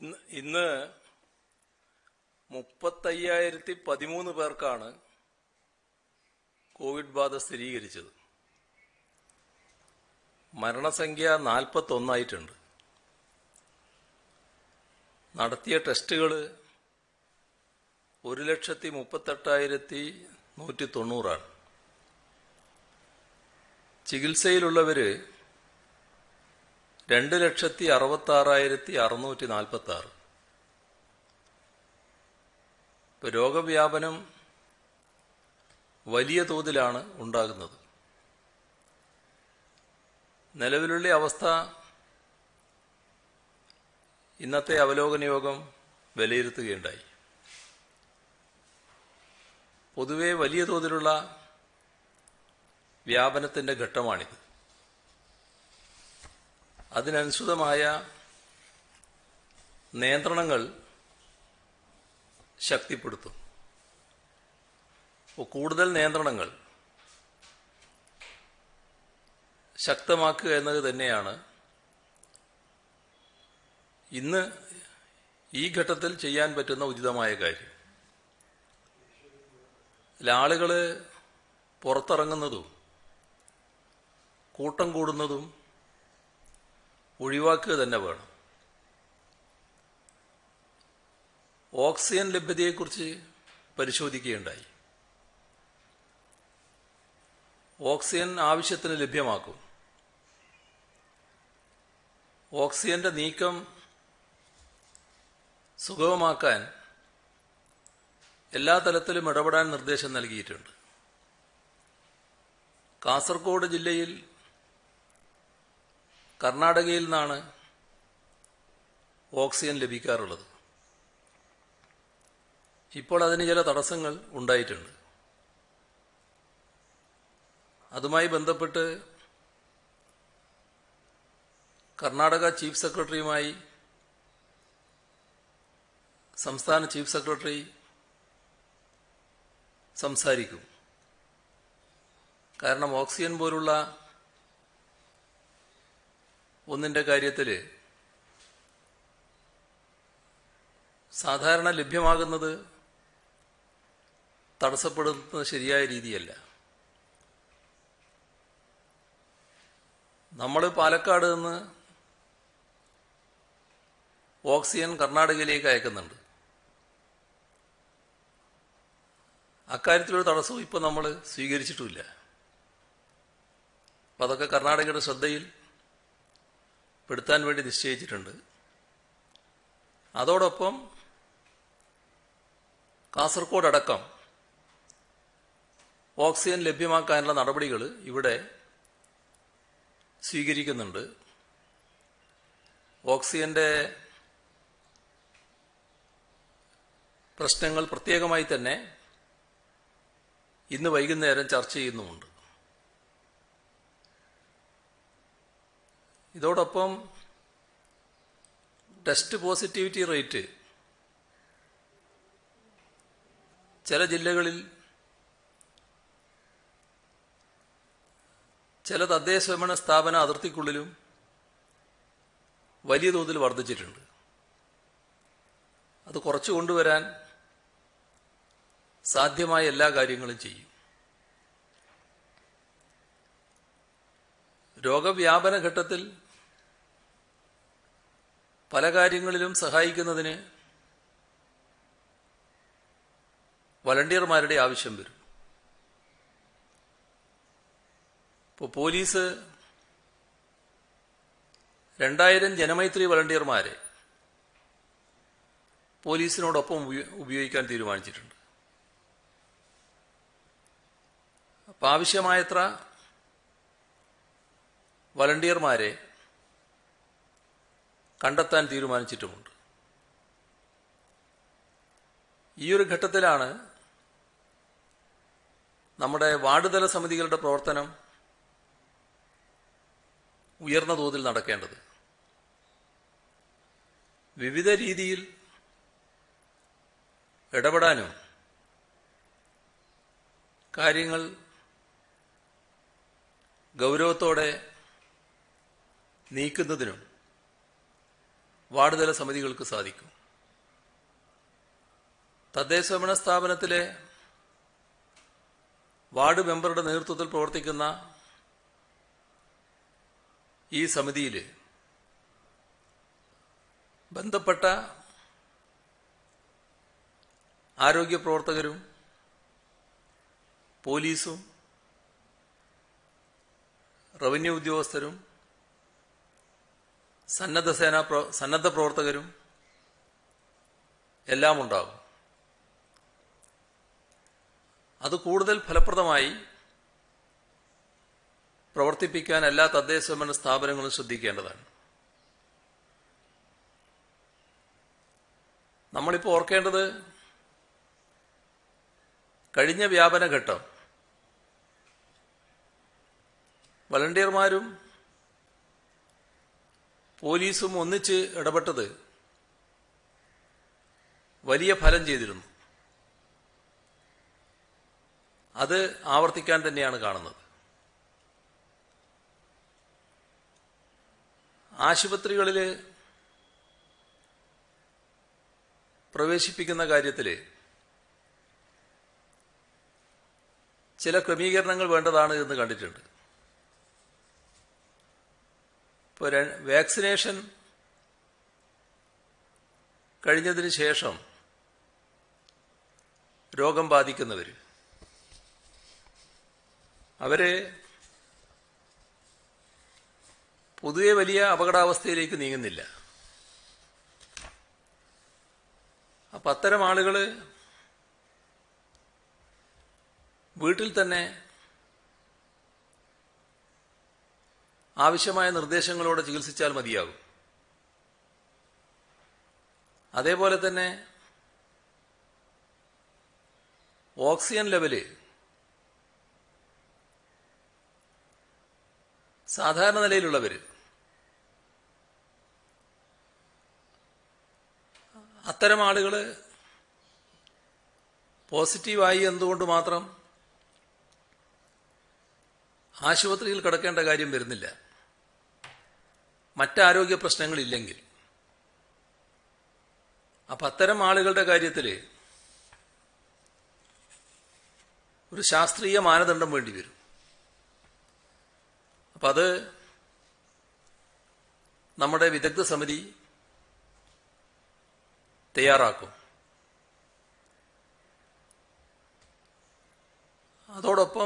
ഇന്ന് ഇന്ന് മുപ്പത്തയ്യായിരത്തി പതിമൂന്ന് പേർക്കാണ് കോവിഡ് ബാധ സ്ഥിരീകരിച്ചത് മരണസംഖ്യ നാൽപ്പത്തൊന്നായിട്ടുണ്ട് നടത്തിയ ടെസ്റ്റുകൾ ഒരു ലക്ഷത്തി മുപ്പത്തെട്ടായിരത്തി നൂറ്റി തൊണ്ണൂറാണ് ചികിത്സയിലുള്ളവര് രണ്ട് ലക്ഷത്തി അറുപത്താറായിരത്തി അറുന്നൂറ്റി നാൽപ്പത്തി ആറ് ഇപ്പൊ രോഗവ്യാപനം വലിയ തോതിലാണ് ഉണ്ടാകുന്നത് നിലവിലുള്ള അവസ്ഥ ഇന്നത്തെ അവലോകന യോഗം വിലയിരുത്തുകയുണ്ടായി പൊതുവെ വലിയ തോതിലുള്ള വ്യാപനത്തിന്റെ ഘട്ടമാണിത് അതിനനുസൃതമായ നിയന്ത്രണങ്ങൾ ശക്തിപ്പെടുത്തും അപ്പോൾ കൂടുതൽ നിയന്ത്രണങ്ങൾ ശക്തമാക്കുക എന്നത് തന്നെയാണ് ഇന്ന് ഈ ഘട്ടത്തിൽ ചെയ്യാൻ പറ്റുന്ന ഉചിതമായ കാര്യം ആളുകൾ പുറത്തിറങ്ങുന്നതും കൂട്ടം കൂടുന്നതും ഒഴിവാക്കുക തന്നെ വേണം ഓക്സിജൻ ലഭ്യതയെക്കുറിച്ച് പരിശോധിക്കുകയുണ്ടായി ഓക്സിജൻ ആവശ്യത്തിന് ലഭ്യമാക്കും ഓക്സിജന്റെ നീക്കം സുഗമമാക്കാൻ എല്ലാ തലത്തിലും ഇടപെടാൻ നിർദ്ദേശം നൽകിയിട്ടുണ്ട് കാസർഗോഡ് ജില്ലയിൽ കർണാടകയിൽ നിന്നാണ് ഓക്സിജൻ ലഭിക്കാറുള്ളത് ഇപ്പോൾ അതിന് ചില തടസ്സങ്ങൾ ഉണ്ടായിട്ടുണ്ട് അതുമായി ബന്ധപ്പെട്ട് കർണാടക ചീഫ് സെക്രട്ടറിയുമായി സംസ്ഥാന ചീഫ് സെക്രട്ടറി സംസാരിക്കും കാരണം ഓക്സിജൻ പോലുള്ള ഒന്നിന്റെ കാര്യത്തിൽ സാധാരണ ലഭ്യമാകുന്നത് തടസ്സപ്പെടുന്നത് ശരിയായ രീതിയല്ല നമ്മൾ പാലക്കാട് നിന്ന് ഓക്സിജൻ കർണാടകയിലേക്ക് അയക്കുന്നുണ്ട് അക്കാര്യത്തിലൊരു തടസ്സവും ഇപ്പൊ നമ്മൾ സ്വീകരിച്ചിട്ടുമില്ല അപ്പൊ അതൊക്കെ കർണാടകയുടെ ശ്രദ്ധയിൽ പെടുത്താൻ വേണ്ടി നിശ്ചയിച്ചിട്ടുണ്ട് അതോടൊപ്പം കാസർഗോഡ് അടക്കം ഓക്സിജൻ ലഭ്യമാക്കാനുള്ള നടപടികൾ ഇവിടെ സ്വീകരിക്കുന്നുണ്ട് ഓക്സിജന്റെ പ്രശ്നങ്ങൾ പ്രത്യേകമായി തന്നെ ഇന്ന് വൈകുന്നേരം ചർച്ച ചെയ്യുന്നുമുണ്ട് ഇതോടൊപ്പം ടെസ്റ്റ് പോസിറ്റിവിറ്റി റേറ്റ് ചില ജില്ലകളിൽ ചില തദ്ദേശ ഭരണ സ്ഥാപന അതിർത്തിക്കുള്ളിലും വലിയ തോതിൽ വർദ്ധിച്ചിട്ടുണ്ട് അത് കുറച്ചു കൊണ്ടുവരാൻ സാധ്യമായ എല്ലാ കാര്യങ്ങളും ചെയ്യും രോഗവ്യാപന ഘട്ടത്തിൽ പല കാര്യങ്ങളിലും സഹായിക്കുന്നതിന് വളണ്ടിയർമാരുടെ ആവശ്യം വരും ഇപ്പോൾ പോലീസ് രണ്ടായിരം ജനമൈത്രി വളണ്ടിയർമാരെ പോലീസിനോടൊപ്പം ഉപയോഗിക്കാൻ തീരുമാനിച്ചിട്ടുണ്ട് അപ്പം ആവശ്യമായത്ര വളണ്ടിയർമാരെ കണ്ടെത്താൻ തീരുമാനിച്ചിട്ടുമുണ്ട് ഈ ഒരു ഘട്ടത്തിലാണ് നമ്മുടെ വാർഡ് തല സമിതികളുടെ പ്രവർത്തനം ഉയർന്ന തോതിൽ നടക്കേണ്ടത് വിവിധ രീതിയിൽ ഇടപെടാനും കാര്യങ്ങൾ ഗൗരവത്തോടെ നീക്കുന്നതിനും വാർഡ് തല സമിതികൾക്ക് സാധിക്കും തദ്ദേശ ഭരണ സ്ഥാപനത്തിലെ വാർഡ് മെമ്പറുടെ നേതൃത്വത്തിൽ പ്രവർത്തിക്കുന്ന ഈ സമിതിയിൽ ബന്ധപ്പെട്ട ആരോഗ്യ പ്രവർത്തകരും പോലീസും റവന്യൂ ഉദ്യോഗസ്ഥരും സന്നദ്ധ സേനാ പ്ര- സന്നദ്ധ പ്രവർത്തകരും എല്ലാം ഉണ്ടാകും അത് കൂടുതൽ ഫലപ്രദമായി പ്രവർത്തിപ്പിക്കാൻ എല്ലാ തദ്ദേശ സ്വയംഭരണ സ്ഥാപനങ്ങളും ശ്രദ്ധിക്കേണ്ടതാണ് നമ്മളിപ്പോൾ ഓർക്കേണ്ടത് കഴിഞ്ഞ വ്യാപന ഘട്ടം വളണ്ടിയർമാരും പോലീസും ഒന്നിച്ച് ഇടപെട്ടത് വലിയ ഫലം ചെയ്തിരുന്നു അത് ആവർത്തിക്കാൻ തന്നെയാണ് കാണുന്നത് ആശുപത്രികളിൽ പ്രവേശിപ്പിക്കുന്ന കാര്യത്തിൽ ചില ക്രമീകരണങ്ങൾ വേണ്ടതാണ് എന്ന് കണ്ടിട്ടുണ്ട് ഇപ്പോൾ ര- വാക്സിനേഷൻ കഴിഞ്ഞതിന് ശേഷം രോഗം ബാധിക്കുന്നവർ അവരെ പൊതുവെ വലിയ അപകടാവസ്ഥയിലേക്ക് നീങ്ങുന്നില്ല അപ്പം അത്തരം ആളുകൾ വീട്ടിൽ തന്നെ ആവശ്യമായ നിർദ്ദേശങ്ങളോടെ ചികിത്സിച്ചാൽ മതിയാകും അതേപോലെ തന്നെ ഓക്സിജൻ ലെവല് സാധാരണ നിലയിലുള്ളവർ അത്തരം ആളുകൾ പോസിറ്റീവായി എന്തുകൊണ്ട് മാത്രം ആശുപത്രിയിൽ കിടക്കേണ്ട കാര്യം വരുന്നില്ല മറ്റാരോഗ്യ പ്രശ്നങ്ങളില്ലെങ്കിൽ അപ്പം അത്തരം ആളുകളുടെ കാര്യത്തിൽ ഒരു ശാസ്ത്രീയ മാനദണ്ഡം വേണ്ടി വരും അപ്പം അത് നമ്മുടെ വിദഗ്ധ സമിതി തയ്യാറാക്കും അതോടൊപ്പം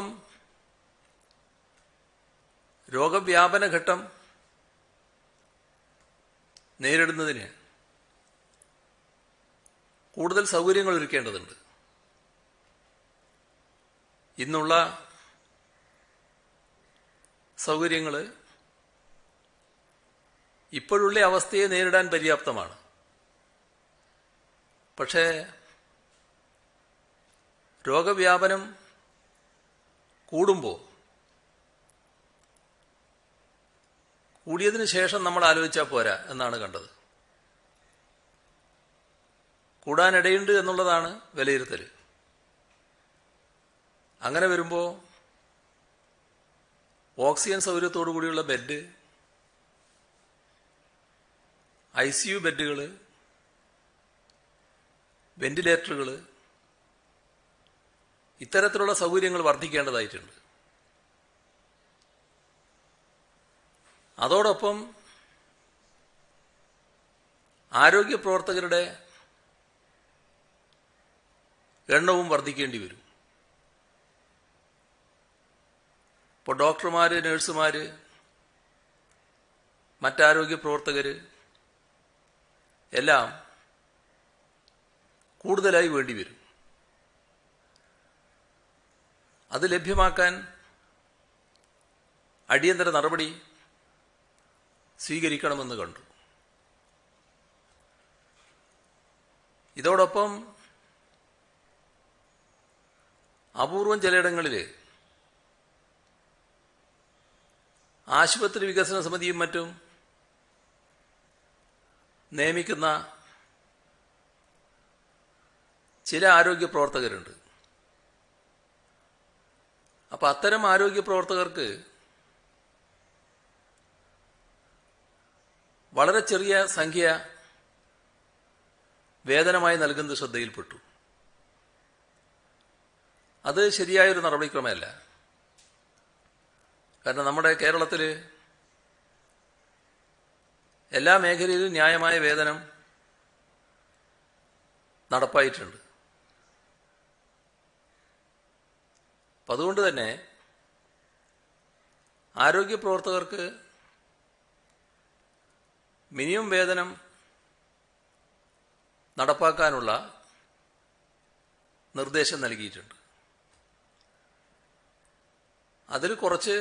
രോഗവ്യാപന ഘട്ടം നേരിടുന്നതിന് കൂടുതൽ സൗകര്യങ്ങൾ ഒരുക്കേണ്ടതുണ്ട് ഇന്നുള്ള സൗകര്യങ്ങൾ ഇപ്പോഴുള്ള അവസ്ഥയെ നേരിടാൻ പര്യാപ്തമാണ് പക്ഷേ രോഗവ്യാപനം കൂടുമ്പോൾ കൂടിയതിന് ശേഷം നമ്മൾ ആലോചിച്ചാൽ പോരാ എന്നാണ് കണ്ടത് കൂടാനിടയുണ്ട് എന്നുള്ളതാണ് വിലയിരുത്തൽ അങ്ങനെ വരുമ്പോൾ ഓക്സിജൻ സൗകര്യത്തോടു കൂടിയുള്ള ബെഡ് ഐ സി യു ബെഡുകൾ വെന്റിലേറ്ററുകൾ ഇത്തരത്തിലുള്ള സൗകര്യങ്ങൾ വർദ്ധിക്കേണ്ടതായിട്ടുണ്ട് അതോടൊപ്പം ആരോഗ്യ പ്രവർത്തകരുടെ എണ്ണവും വർദ്ധിക്കേണ്ടി വരും ഇപ്പോൾ ഡോക്ടർമാർ നഴ്സുമാർ മറ്റാരോഗ്യ പ്രവർത്തകർ എല്ലാം കൂടുതലായി വേണ്ടി വരും അത് ലഭ്യമാക്കാൻ അടിയന്തര നടപടി സ്വീകരിക്കണമെന്ന് കണ്ടു ഇതോടൊപ്പം അപൂർവം ചിലയിടങ്ങളിൽ ആശുപത്രി വികസന സമിതിയും മറ്റും നിയമിക്കുന്ന ചില ആരോഗ്യ പ്രവർത്തകരുണ്ട് അപ്പൊ അത്തരം ആരോഗ്യ പ്രവർത്തകർക്ക് വളരെ ചെറിയ സംഖ്യ വേതനമായി നൽകുന്നത് ശ്രദ്ധയിൽപ്പെട്ടു അത് ശരിയായൊരു നടപടിക്രമമല്ല കാരണം നമ്മുടെ കേരളത്തിൽ എല്ലാ മേഖലയിലും ന്യായമായ വേതനം നടപ്പായിട്ടുണ്ട് അപ്പം അതുകൊണ്ട് തന്നെ ആരോഗ്യ പ്രവർത്തകർക്ക് മിനിമം വേതനം നടപ്പാക്കാനുള്ള നിർദ്ദേശം നൽകിയിട്ടുണ്ട് അതിൽ കുറച്ച്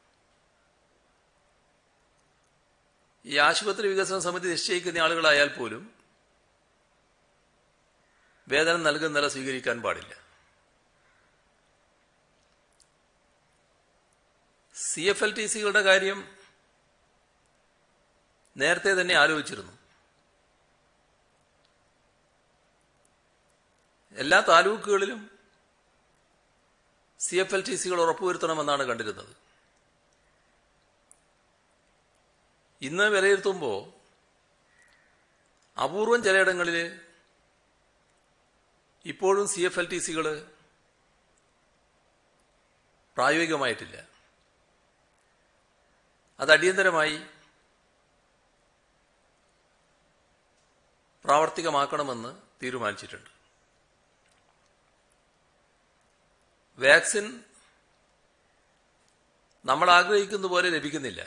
ഈ ആശുപത്രി വികസന സമിതി നിശ്ചയിക്കുന്ന ആളുകളായാൽ പോലും വേതനം നൽകുന്ന നില സ്വീകരിക്കാൻ പാടില്ല സി എഫ് എൽ ടി സികളുടെ കാര്യം നേരത്തെ തന്നെ ആലോചിച്ചിരുന്നു എല്ലാ താലൂക്കുകളിലും സി എഫ് എൽ ടി സികൾ ഉറപ്പുവരുത്തണമെന്നാണ് കണ്ടിരുന്നത് ഇന്ന് വിലയിരുത്തുമ്പോൾ അപൂർവം ചിലയിടങ്ങളിൽ ഇപ്പോഴും സി എഫ് എൽ ടി സികൾ പ്രായോഗികമായിട്ടില്ല അത് അടിയന്തരമായി പ്രാവർത്തികമാക്കണമെന്ന് തീരുമാനിച്ചിട്ടുണ്ട് വാക്സിൻ നമ്മൾ ആഗ്രഹിക്കുന്ന പോലെ ലഭിക്കുന്നില്ല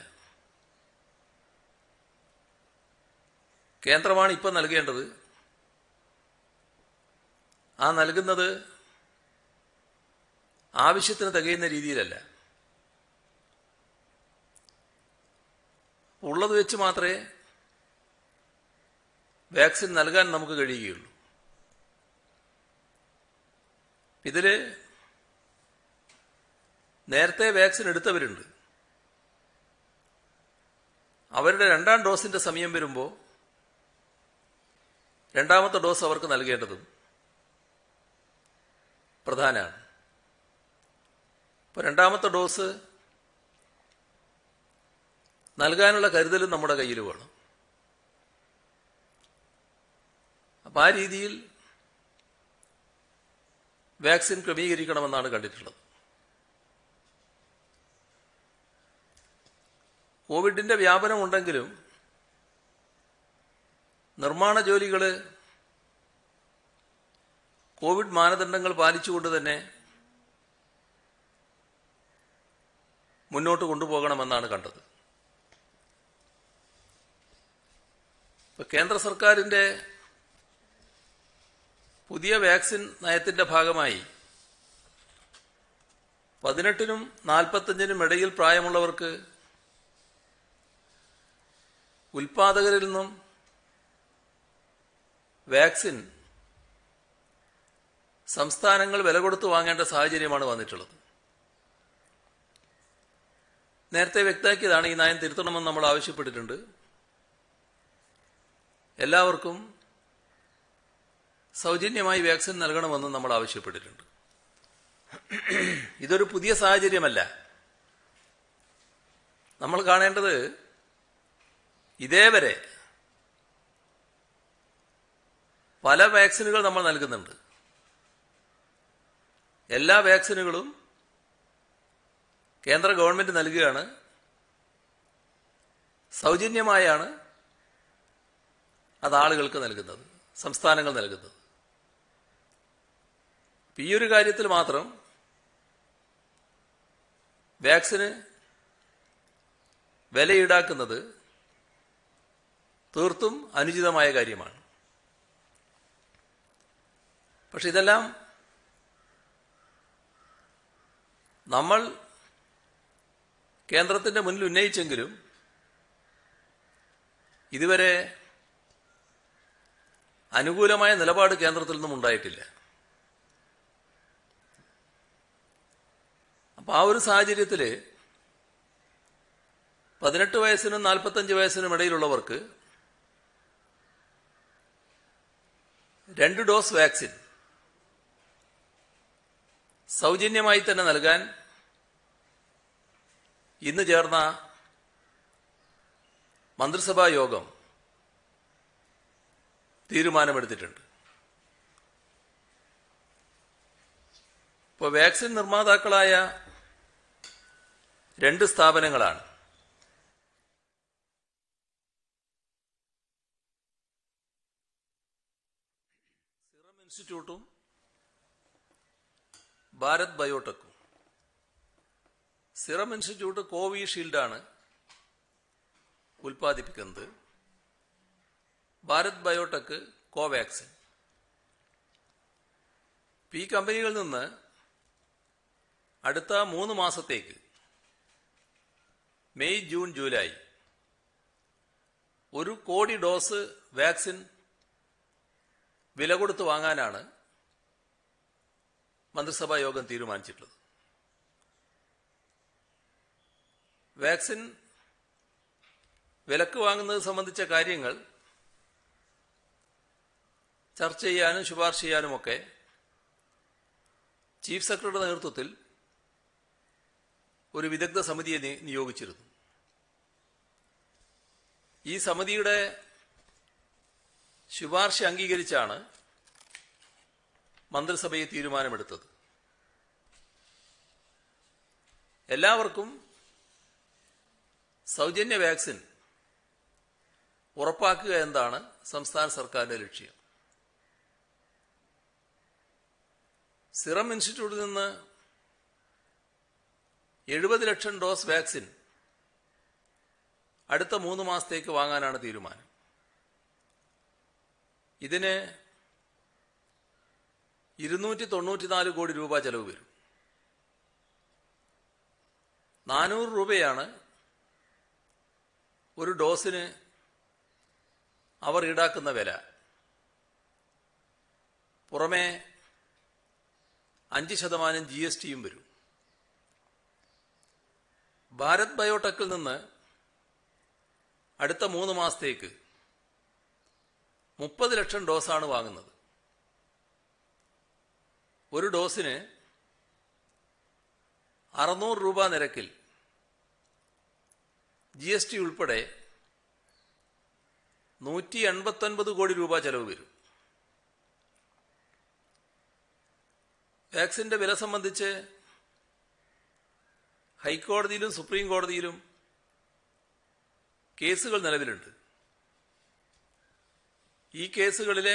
കേന്ദ്രമാണ് ഇപ്പം നൽകേണ്ടത് ആ നൽകുന്നത് ആവശ്യത്തിന് തികയുന്ന രീതിയിലല്ല ഉള്ളത് വെച്ച് മാത്രമേ വാക്സിൻ നൽകാൻ നമുക്ക് കഴിയുകയുള്ളൂ ഇതില് നേരത്തെ വാക്സിൻ എടുത്തവരുണ്ട് അവരുടെ രണ്ടാം ഡോസിന്റെ സമയം വരുമ്പോൾ രണ്ടാമത്തെ ഡോസ് അവർക്ക് നൽകേണ്ടതും പ്രധാനമാണ് ഇപ്പൊ രണ്ടാമത്തെ ഡോസ് നൽകാനുള്ള കരുതലും നമ്മുടെ കയ്യിൽ വേണം അപ്പം ആ രീതിയിൽ വാക്സിൻ ക്രമീകരിക്കണമെന്നാണ് കണ്ടിട്ടുള്ളത് കോവിഡിന്റെ വ്യാപനം ഉണ്ടെങ്കിലും നിർമ്മാണ ജോലികൾ കോവിഡ് മാനദണ്ഡങ്ങൾ പാലിച്ചുകൊണ്ട് തന്നെ മുന്നോട്ട് കൊണ്ടുപോകണമെന്നാണ് കണ്ടത് ഇപ്പൊ കേന്ദ്ര സർക്കാരിന്റെ പുതിയ വാക്സിൻ നയത്തിന്റെ ഭാഗമായി പതിനെട്ടിനും നാൽപ്പത്തഞ്ചിനും ഇടയിൽ പ്രായമുള്ളവർക്ക് ഉൽപാദകരിൽ നിന്നും വാക്സിൻ സംസ്ഥാനങ്ങൾ വില കൊടുത്ത് വാങ്ങേണ്ട സാഹചര്യമാണ് വന്നിട്ടുള്ളത് നേരത്തെ വ്യക്തമാക്കിയതാണ് ഈ നയം തിരുത്തണമെന്ന് നമ്മൾ ആവശ്യപ്പെട്ടിട്ടുണ്ട് എല്ലാവർക്കും സൗജന്യമായി വാക്സിൻ നൽകണമെന്ന് നമ്മൾ ആവശ്യപ്പെട്ടിട്ടുണ്ട് ഇതൊരു പുതിയ സാഹചര്യമല്ല നമ്മൾ കാണേണ്ടത് ഇതേവരെ പല വാക്സിനുകൾ നമ്മൾ നൽകുന്നുണ്ട് എല്ലാ വാക്സിനുകളും കേന്ദ്ര ഗവൺമെന്റ് നൽകുകയാണ് സൗജന്യമായാണ് അത് ആളുകൾക്ക് നൽകുന്നത് സംസ്ഥാനങ്ങൾ നൽകുന്നത് ഈ ഒരു കാര്യത്തിൽ മാത്രം വാക്സിന് വില ഈടാക്കുന്നത് തീർത്തും അനുചിതമായ കാര്യമാണ് പക്ഷെ ഇതെല്ലാം നമ്മൾ കേന്ദ്രത്തിന്റെ മുന്നിൽ ഉന്നയിച്ചെങ്കിലും ഇതുവരെ അനുകൂലമായ നിലപാട് കേന്ദ്രത്തിൽ നിന്നും ഉണ്ടായിട്ടില്ല അപ്പൊ ആ ഒരു സാഹചര്യത്തിൽ പതിനെട്ട് വയസ്സിനും നാൽപ്പത്തഞ്ച് വയസ്സിനും ഇടയിലുള്ളവർക്ക് രണ്ട് ഡോസ് വാക്സിൻ സൗജന്യമായി തന്നെ നൽകാൻ ഇന്ന് ചേർന്ന മന്ത്രിസഭാ യോഗം തീരുമാനമെടുത്തിട്ടുണ്ട് ഇപ്പോൾ വാക്സിൻ നിർമ്മാതാക്കളായ രണ്ട് സ്ഥാപനങ്ങളാണ് സിറം ഇൻസ്റ്റിറ്റ്യൂട്ടും ഭാരത് ബയോടെക്കും സിറം ഇൻസ്റ്റിറ്റ്യൂട്ട് കോവിഷീൽഡാണ് ഉൽപ്പാദിപ്പിക്കുന്നത് ഭാരത് ബയോടെക് കോവാക്സിൻ ഈ കമ്പനികളിൽ നിന്ന് അടുത്ത മൂന്ന് മാസത്തേക്ക് മെയ് ജൂൺ ജൂലൈ ഒരു കോടി ഡോസ് വാക്സിൻ വില കൊടുത്ത് വാങ്ങാനാണ് മന്ത്രിസഭാ യോഗം തീരുമാനിച്ചിട്ടുള്ളത് വാക്സിൻ വിലക്ക് വാങ്ങുന്നത് സംബന്ധിച്ച കാര്യങ്ങൾ ചർച്ച ചെയ്യാനും ശുപാർശ ചെയ്യാനുമൊക്കെ ചീഫ് സെക്രട്ടറിയുടെ നേതൃത്വത്തിൽ ഒരു വിദഗ്ധ സമിതിയെ നിയോഗിച്ചിരുന്നു ഈ സമിതിയുടെ ശുപാർശ അംഗീകരിച്ചാണ് മന്ത്രിസഭയെ തീരുമാനമെടുത്തത് എല്ലാവർക്കും സൗജന്യ വാക്സിൻ ഉറപ്പാക്കുക എന്നതാണ് സംസ്ഥാന സർക്കാരിന്റെ ലക്ഷ്യം സിറം ഇൻസ്റ്റിറ്റ്യൂട്ടിൽ നിന്ന് എഴുപത് ലക്ഷം ഡോസ് വാക്സിൻ അടുത്ത മൂന്ന് മാസത്തേക്ക് വാങ്ങാനാണ് തീരുമാനം ഇതിന് ഇരുന്നൂറ്റി തൊണ്ണൂറ്റിനാല് കോടി രൂപ ചെലവ് വരും നാനൂറ് രൂപയാണ് ഒരു ഡോസിന് അവർ ഈടാക്കുന്ന വില പുറമെ അഞ്ച് ശതമാനം ജി എസ് ടിയും വരും ഭാരത് ബയോടെക്കിൽ നിന്ന് അടുത്ത മൂന്ന് മാസത്തേക്ക് മുപ്പത് ലക്ഷം ഡോസാണ് വാങ്ങുന്നത് ഒരു ഡോസിന് അറുന്നൂറ് രൂപ നിരക്കിൽ ജി എസ് ടി ഉൾപ്പെടെ നൂറ്റി എൺപത്തൊൻപത് കോടി രൂപ ചെലവ് വരും വാക്സിന്റെ വില സംബന്ധിച്ച് ഹൈക്കോടതിയിലും സുപ്രീം കോടതിയിലും കേസുകൾ നിലവിലുണ്ട് ഈ കേസുകളിലെ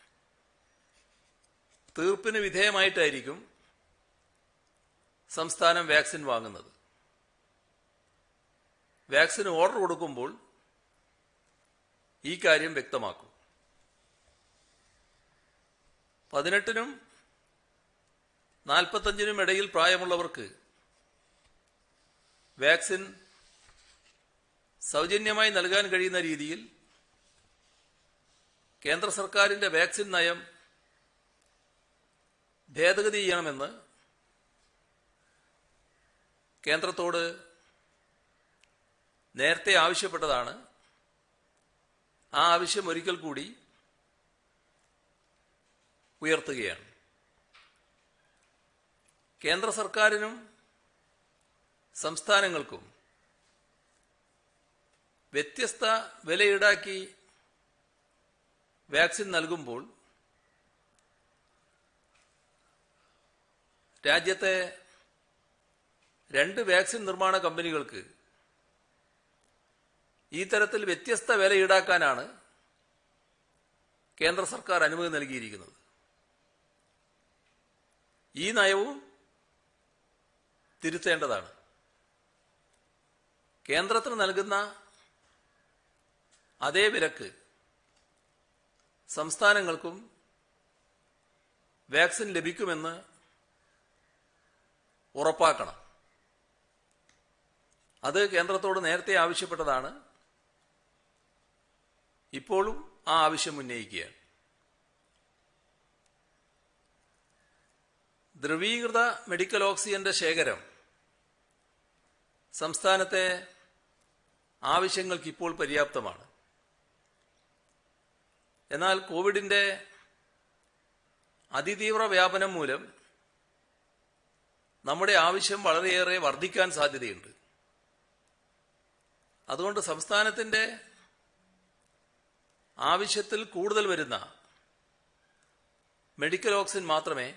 തീർപ്പിന് വിധേയമായിട്ടായിരിക്കും സംസ്ഥാനം വാക്സിൻ വാങ്ങുന്നത് വാക്സിന് ഓർഡർ കൊടുക്കുമ്പോൾ ഈ കാര്യം വ്യക്തമാക്കും പതിനെട്ടിനും നാൽപ്പത്തഞ്ചിനും ഇടയിൽ പ്രായമുള്ളവർക്ക് വാക്സിൻ സൗജന്യമായി നൽകാൻ കഴിയുന്ന രീതിയിൽ കേന്ദ്ര സർക്കാരിന്റെ വാക്സിൻ നയം ഭേദഗതി ചെയ്യണമെന്ന് കേന്ദ്രത്തോട് നേരത്തെ ആവശ്യപ്പെട്ടതാണ് ആ ആവശ്യം ഒരിക്കൽ കൂടി ഉയർത്തുകയാണ് കേന്ദ്ര സർക്കാരിനും സംസ്ഥാനങ്ങൾക്കും വ്യത്യസ്ത വില ഈടാക്കി വാക്സിൻ നൽകുമ്പോൾ രാജ്യത്തെ രണ്ട് വാക്സിൻ നിർമ്മാണ കമ്പനികൾക്ക് ഈ തരത്തിൽ വ്യത്യസ്ത വില ഈടാക്കാനാണ് കേന്ദ്ര സർക്കാർ അനുമതി നൽകിയിരിക്കുന്നത് ഈ നയവും തിരുത്തേണ്ടതാണ് കേന്ദ്രത്തിന് നൽകുന്ന അതേ വിലക്ക് സംസ്ഥാനങ്ങൾക്കും വാക്സിൻ ലഭിക്കുമെന്ന് ഉറപ്പാക്കണം അത് കേന്ദ്രത്തോട് നേരത്തെ ആവശ്യപ്പെട്ടതാണ് ഇപ്പോഴും ആ ആവശ്യം ഉന്നയിക്കുകയാണ് ദ്രവീകൃത മെഡിക്കൽ ഓക്സിജന്റെ ശേഖരം സംസ്ഥാനത്തെ ആവശ്യങ്ങൾക്ക് ഇപ്പോൾ പര്യാപ്തമാണ് എന്നാൽ കോവിഡിന്റെ അതിതീവ്ര വ്യാപനം മൂലം നമ്മുടെ ആവശ്യം വളരെയേറെ വർദ്ധിക്കാൻ സാധ്യതയുണ്ട് അതുകൊണ്ട് സംസ്ഥാനത്തിന്റെ ആവശ്യത്തിൽ കൂടുതൽ വരുന്ന മെഡിക്കൽ ഓക്സിജൻ മാത്രമേ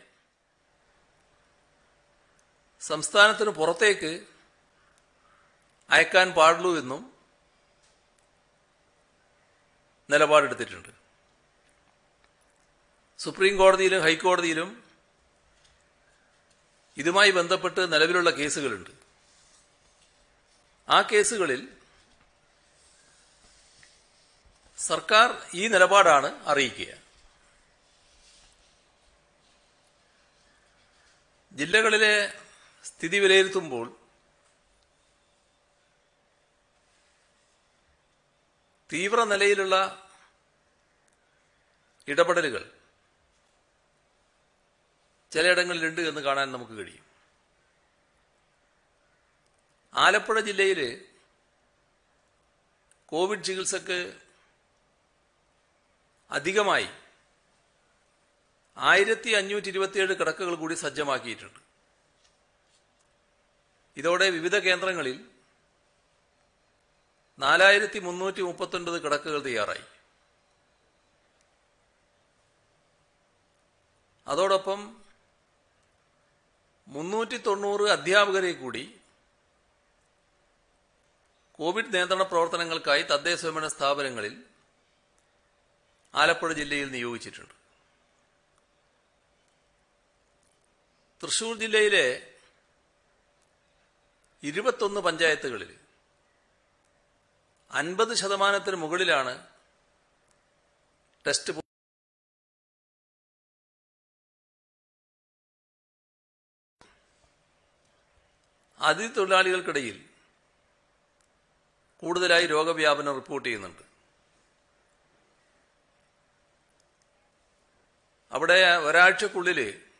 സംസ്ഥാനത്തിന് പുറത്തേക്ക് അയക്കാൻ പാടുള്ളൂ എന്നും നിലപാടെടുത്തിട്ടുണ്ട് സുപ്രീം കോടതിയിലും ഹൈക്കോടതിയിലും ഇതുമായി ബന്ധപ്പെട്ട് നിലവിലുള്ള കേസുകളുണ്ട് ആ കേസുകളിൽ സർക്കാർ ഈ നിലപാടാണ് അറിയിക്കുക ജില്ലകളിലെ സ്ഥിതി വിലയിരുത്തുമ്പോൾ തീവ്ര നിലയിലുള്ള ഇടപെടലുകൾ ചിലയിടങ്ങളിലുണ്ട് എന്ന് കാണാൻ നമുക്ക് കഴിയും ആലപ്പുഴ ജില്ലയിൽ കോവിഡ് ചികിത്സക്ക് അധികമായി ആയിരത്തി അഞ്ഞൂറ്റി ഇരുപത്തിയേഴ് കിടക്കകൾ കൂടി സജ്ജമാക്കിയിട്ടുണ്ട് ഇതോടെ വിവിധ കേന്ദ്രങ്ങളിൽ നാലായിരത്തി മുന്നൂറ്റി മുപ്പത്തൊൻപത് കിടക്കകൾ തയ്യാറായി അതോടൊപ്പം മുന്നൂറ്റി തൊണ്ണൂറ് അധ്യാപകരെ കൂടി കോവിഡ് നിയന്ത്രണ പ്രവർത്തനങ്ങൾക്കായി തദ്ദേശ സ്വയംഭരണ സ്ഥാപനങ്ങളിൽ ആലപ്പുഴ ജില്ലയിൽ നിയോഗിച്ചിട്ടുണ്ട് തൃശൂർ ജില്ലയിലെ ഇരുപത്തൊന്ന് പഞ്ചായത്തുകളിൽ അൻപത് ശതമാനത്തിന് മുകളിലാണ് ടെസ്റ്റ് അതിഥി തൊഴിലാളികൾക്കിടയിൽ കൂടുതലായി രോഗവ്യാപനം റിപ്പോർട്ട് ചെയ്യുന്നുണ്ട് അവിടെ ഒരാഴ്ചക്കുള്ളിൽ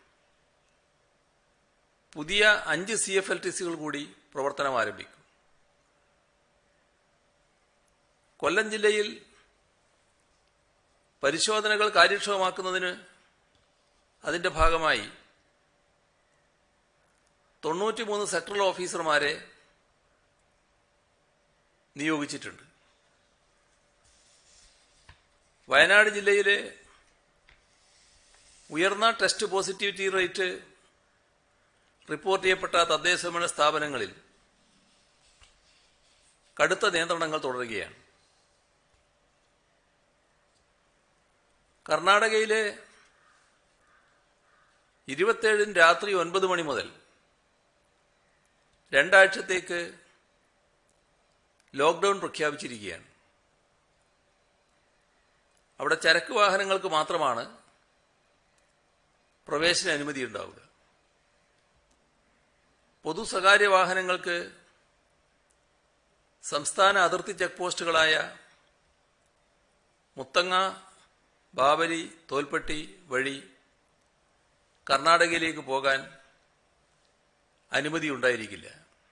പുതിയ അഞ്ച് സി എഫ് എൽ ടി സികൾ കൂടി പ്രവർത്തനം ആരംഭിക്കും കൊല്ലം ജില്ലയിൽ പരിശോധനകൾ കാര്യക്ഷമമാക്കുന്നതിന് അതിന്റെ ഭാഗമായി തൊണ്ണൂറ്റിമൂന്ന് സെക്ടറൽ ഓഫീസർമാരെ നിയോഗിച്ചിട്ടുണ്ട് വയനാട് ജില്ലയിലെ ഉയർന്ന ടെസ്റ്റ് പോസിറ്റിവിറ്റി റേറ്റ് റിപ്പോർട്ട് ചെയ്യപ്പെട്ട തദ്ദേശഭരണ സ്ഥാപനങ്ങളിൽ കടുത്ത നിയന്ത്രണങ്ങൾ തുടരുകയാണ് കർണാടകയിലെ ഇരുപത്തേഴിന് രാത്രി ഒൻപത് മണി മുതൽ രണ്ടാഴ്ചത്തേക്ക് ലോക്ക്ഡൌൺ പ്രഖ്യാപിച്ചിരിക്കുകയാണ് അവിടെ ചരക്ക് വാഹനങ്ങൾക്ക് മാത്രമാണ് പ്രവേശന അനുമതി ഉണ്ടാവുക പൊതു സ്വകാര്യ വാഹനങ്ങൾക്ക് സംസ്ഥാന അതിർത്തി ചെക്ക് പോസ്റ്റുകളായ മുത്തങ്ങ ബാബരി തോൽപ്പെട്ടി വഴി കർണാടകയിലേക്ക് പോകാൻ അനുമതി ഉണ്ടായിരിക്കില്ല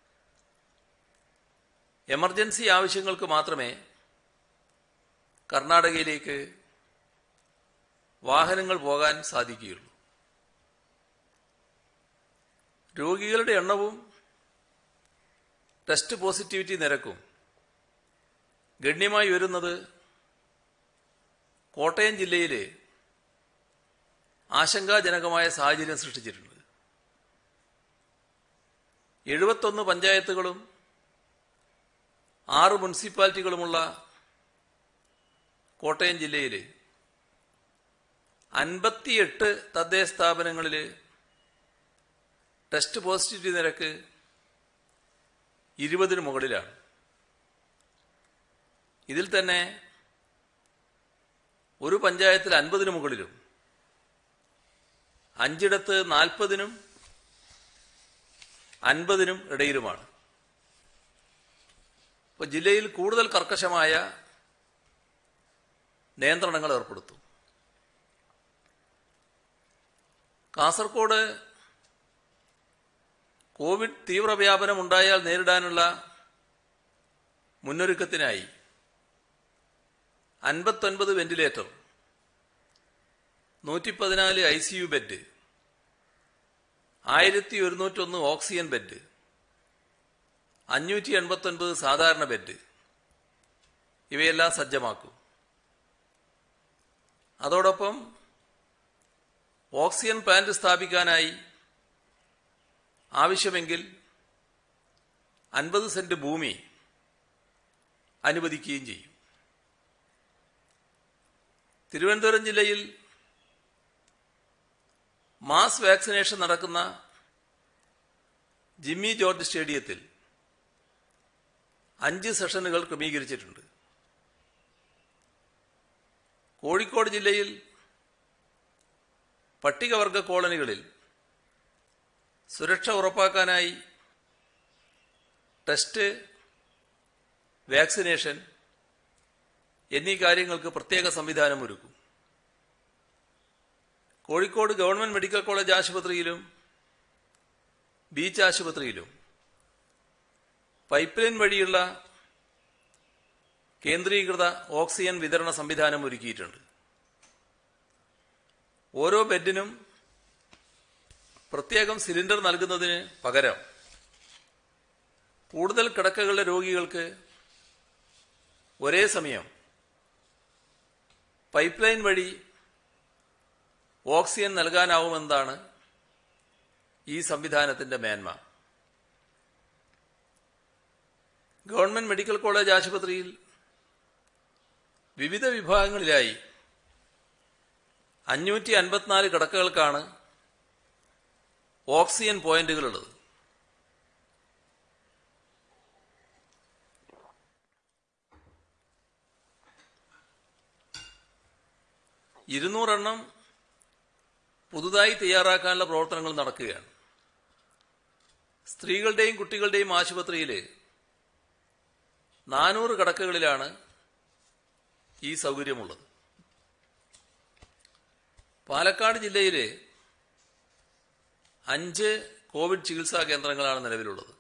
എമർജൻസി ആവശ്യങ്ങൾക്ക് മാത്രമേ കർണാടകയിലേക്ക് വാഹനങ്ങൾ പോകാൻ സാധിക്കുകയുള്ളൂ രോഗികളുടെ എണ്ണവും ടെസ്റ്റ് പോസിറ്റിവിറ്റി നിരക്കും ഗണ്യമായി വരുന്നത് കോട്ടയം ജില്ലയിലെ ആശങ്കാജനകമായ സാഹചര്യം സൃഷ്ടിച്ചിട്ടുണ്ട് എഴുപത്തൊന്ന് പഞ്ചായത്തുകളും ആറ് മുനിസിപ്പാലിറ്റികളുമുള്ള കോട്ടയം ജില്ലയിൽ അൻപത്തിയെട്ട് തദ്ദേശ സ്ഥാപനങ്ങളിൽ ടെസ്റ്റ് പോസിറ്റിവിറ്റി നിരക്ക് ഇരുപതിന് മുകളിലാണ് ഇതിൽ തന്നെ ഒരു പഞ്ചായത്തിൽ അൻപതിന് മുകളിലും അഞ്ചിടത്ത് നാൽപ്പതിനും അൻപതിനും ഇടയിലുമാണ് ഇപ്പോൾ ജില്ലയിൽ കൂടുതൽ കർക്കശമായ നിയന്ത്രണങ്ങൾ ഏർപ്പെടുത്തും കാസർഗോഡ് കോവിഡ് തീവ്രവ്യാപനം ഉണ്ടായാൽ നേരിടാനുള്ള മുന്നൊരുക്കത്തിനായി അൻപത്തൊൻപത് വെന്റിലേറ്റർ നൂറ്റി പതിനാല് ഐ സി യു ബെഡ് ആയിരത്തി ഒരുന്നൂറ്റൊന്ന് ഓക്സിജൻ ബെഡ് അഞ്ഞൂറ്റി എൺപത്തൊൻപത് സാധാരണ ബെഡ് ഇവയെല്ലാം സജ്ജമാക്കും അതോടൊപ്പം ഓക്സിജൻ പ്ലാന്റ് സ്ഥാപിക്കാനായി ആവശ്യമെങ്കിൽ അൻപത് സെന്റ് ഭൂമി അനുവദിക്കുകയും ചെയ്യും തിരുവനന്തപുരം ജില്ലയിൽ മാസ് വാക്സിനേഷൻ നടക്കുന്ന ജിമ്മി ജോർജ് സ്റ്റേഡിയത്തിൽ അഞ്ച് സെഷനുകൾ ക്രമീകരിച്ചിട്ടുണ്ട് കോഴിക്കോട് ജില്ലയിൽ പട്ടികവർഗ കോളനികളിൽ സുരക്ഷ ഉറപ്പാക്കാനായി ടെസ്റ്റ് വാക്സിനേഷൻ എന്നീ കാര്യങ്ങൾക്ക് പ്രത്യേക സംവിധാനം ഒരുക്കും കോഴിക്കോട് ഗവൺമെന്റ് മെഡിക്കൽ കോളേജ് ആശുപത്രിയിലും ബീച്ച് ആശുപത്രിയിലും പൈപ്പ് ലൈൻ വഴിയുള്ള കേന്ദ്രീകൃത ഓക്സിജൻ വിതരണ സംവിധാനം ഒരുക്കിയിട്ടുണ്ട് ഓരോ ബെഡിനും പ്രത്യേകം സിലിണ്ടർ നൽകുന്നതിന് പകരം കൂടുതൽ കിടക്കകളുടെ രോഗികൾക്ക് ഒരേ സമയം പൈപ്പ് ലൈൻ വഴി ഓക്സിജൻ നൽകാനാവുമെന്നതാണ് ഈ സംവിധാനത്തിന്റെ മേന്മ ഗവൺമെന്റ് മെഡിക്കൽ കോളേജ് ആശുപത്രിയിൽ വിവിധ വിഭാഗങ്ങളിലായി അഞ്ഞൂറ്റി അൻപത്തിനാല് കിടക്കകൾക്കാണ് ഓക്സിജൻ പോയിന്റുകളുള്ളത് ഇരുന്നൂറെണ്ണം പുതുതായി തയ്യാറാക്കാനുള്ള പ്രവർത്തനങ്ങൾ നടക്കുകയാണ് സ്ത്രീകളുടെയും കുട്ടികളുടെയും ആശുപത്രിയിൽ നാനൂറ് കിടക്കകളിലാണ് ഈ സൗകര്യമുള്ളത് പാലക്കാട് ജില്ലയിലെ അഞ്ച് കോവിഡ് ചികിത്സാ കേന്ദ്രങ്ങളാണ് നിലവിലുള്ളത്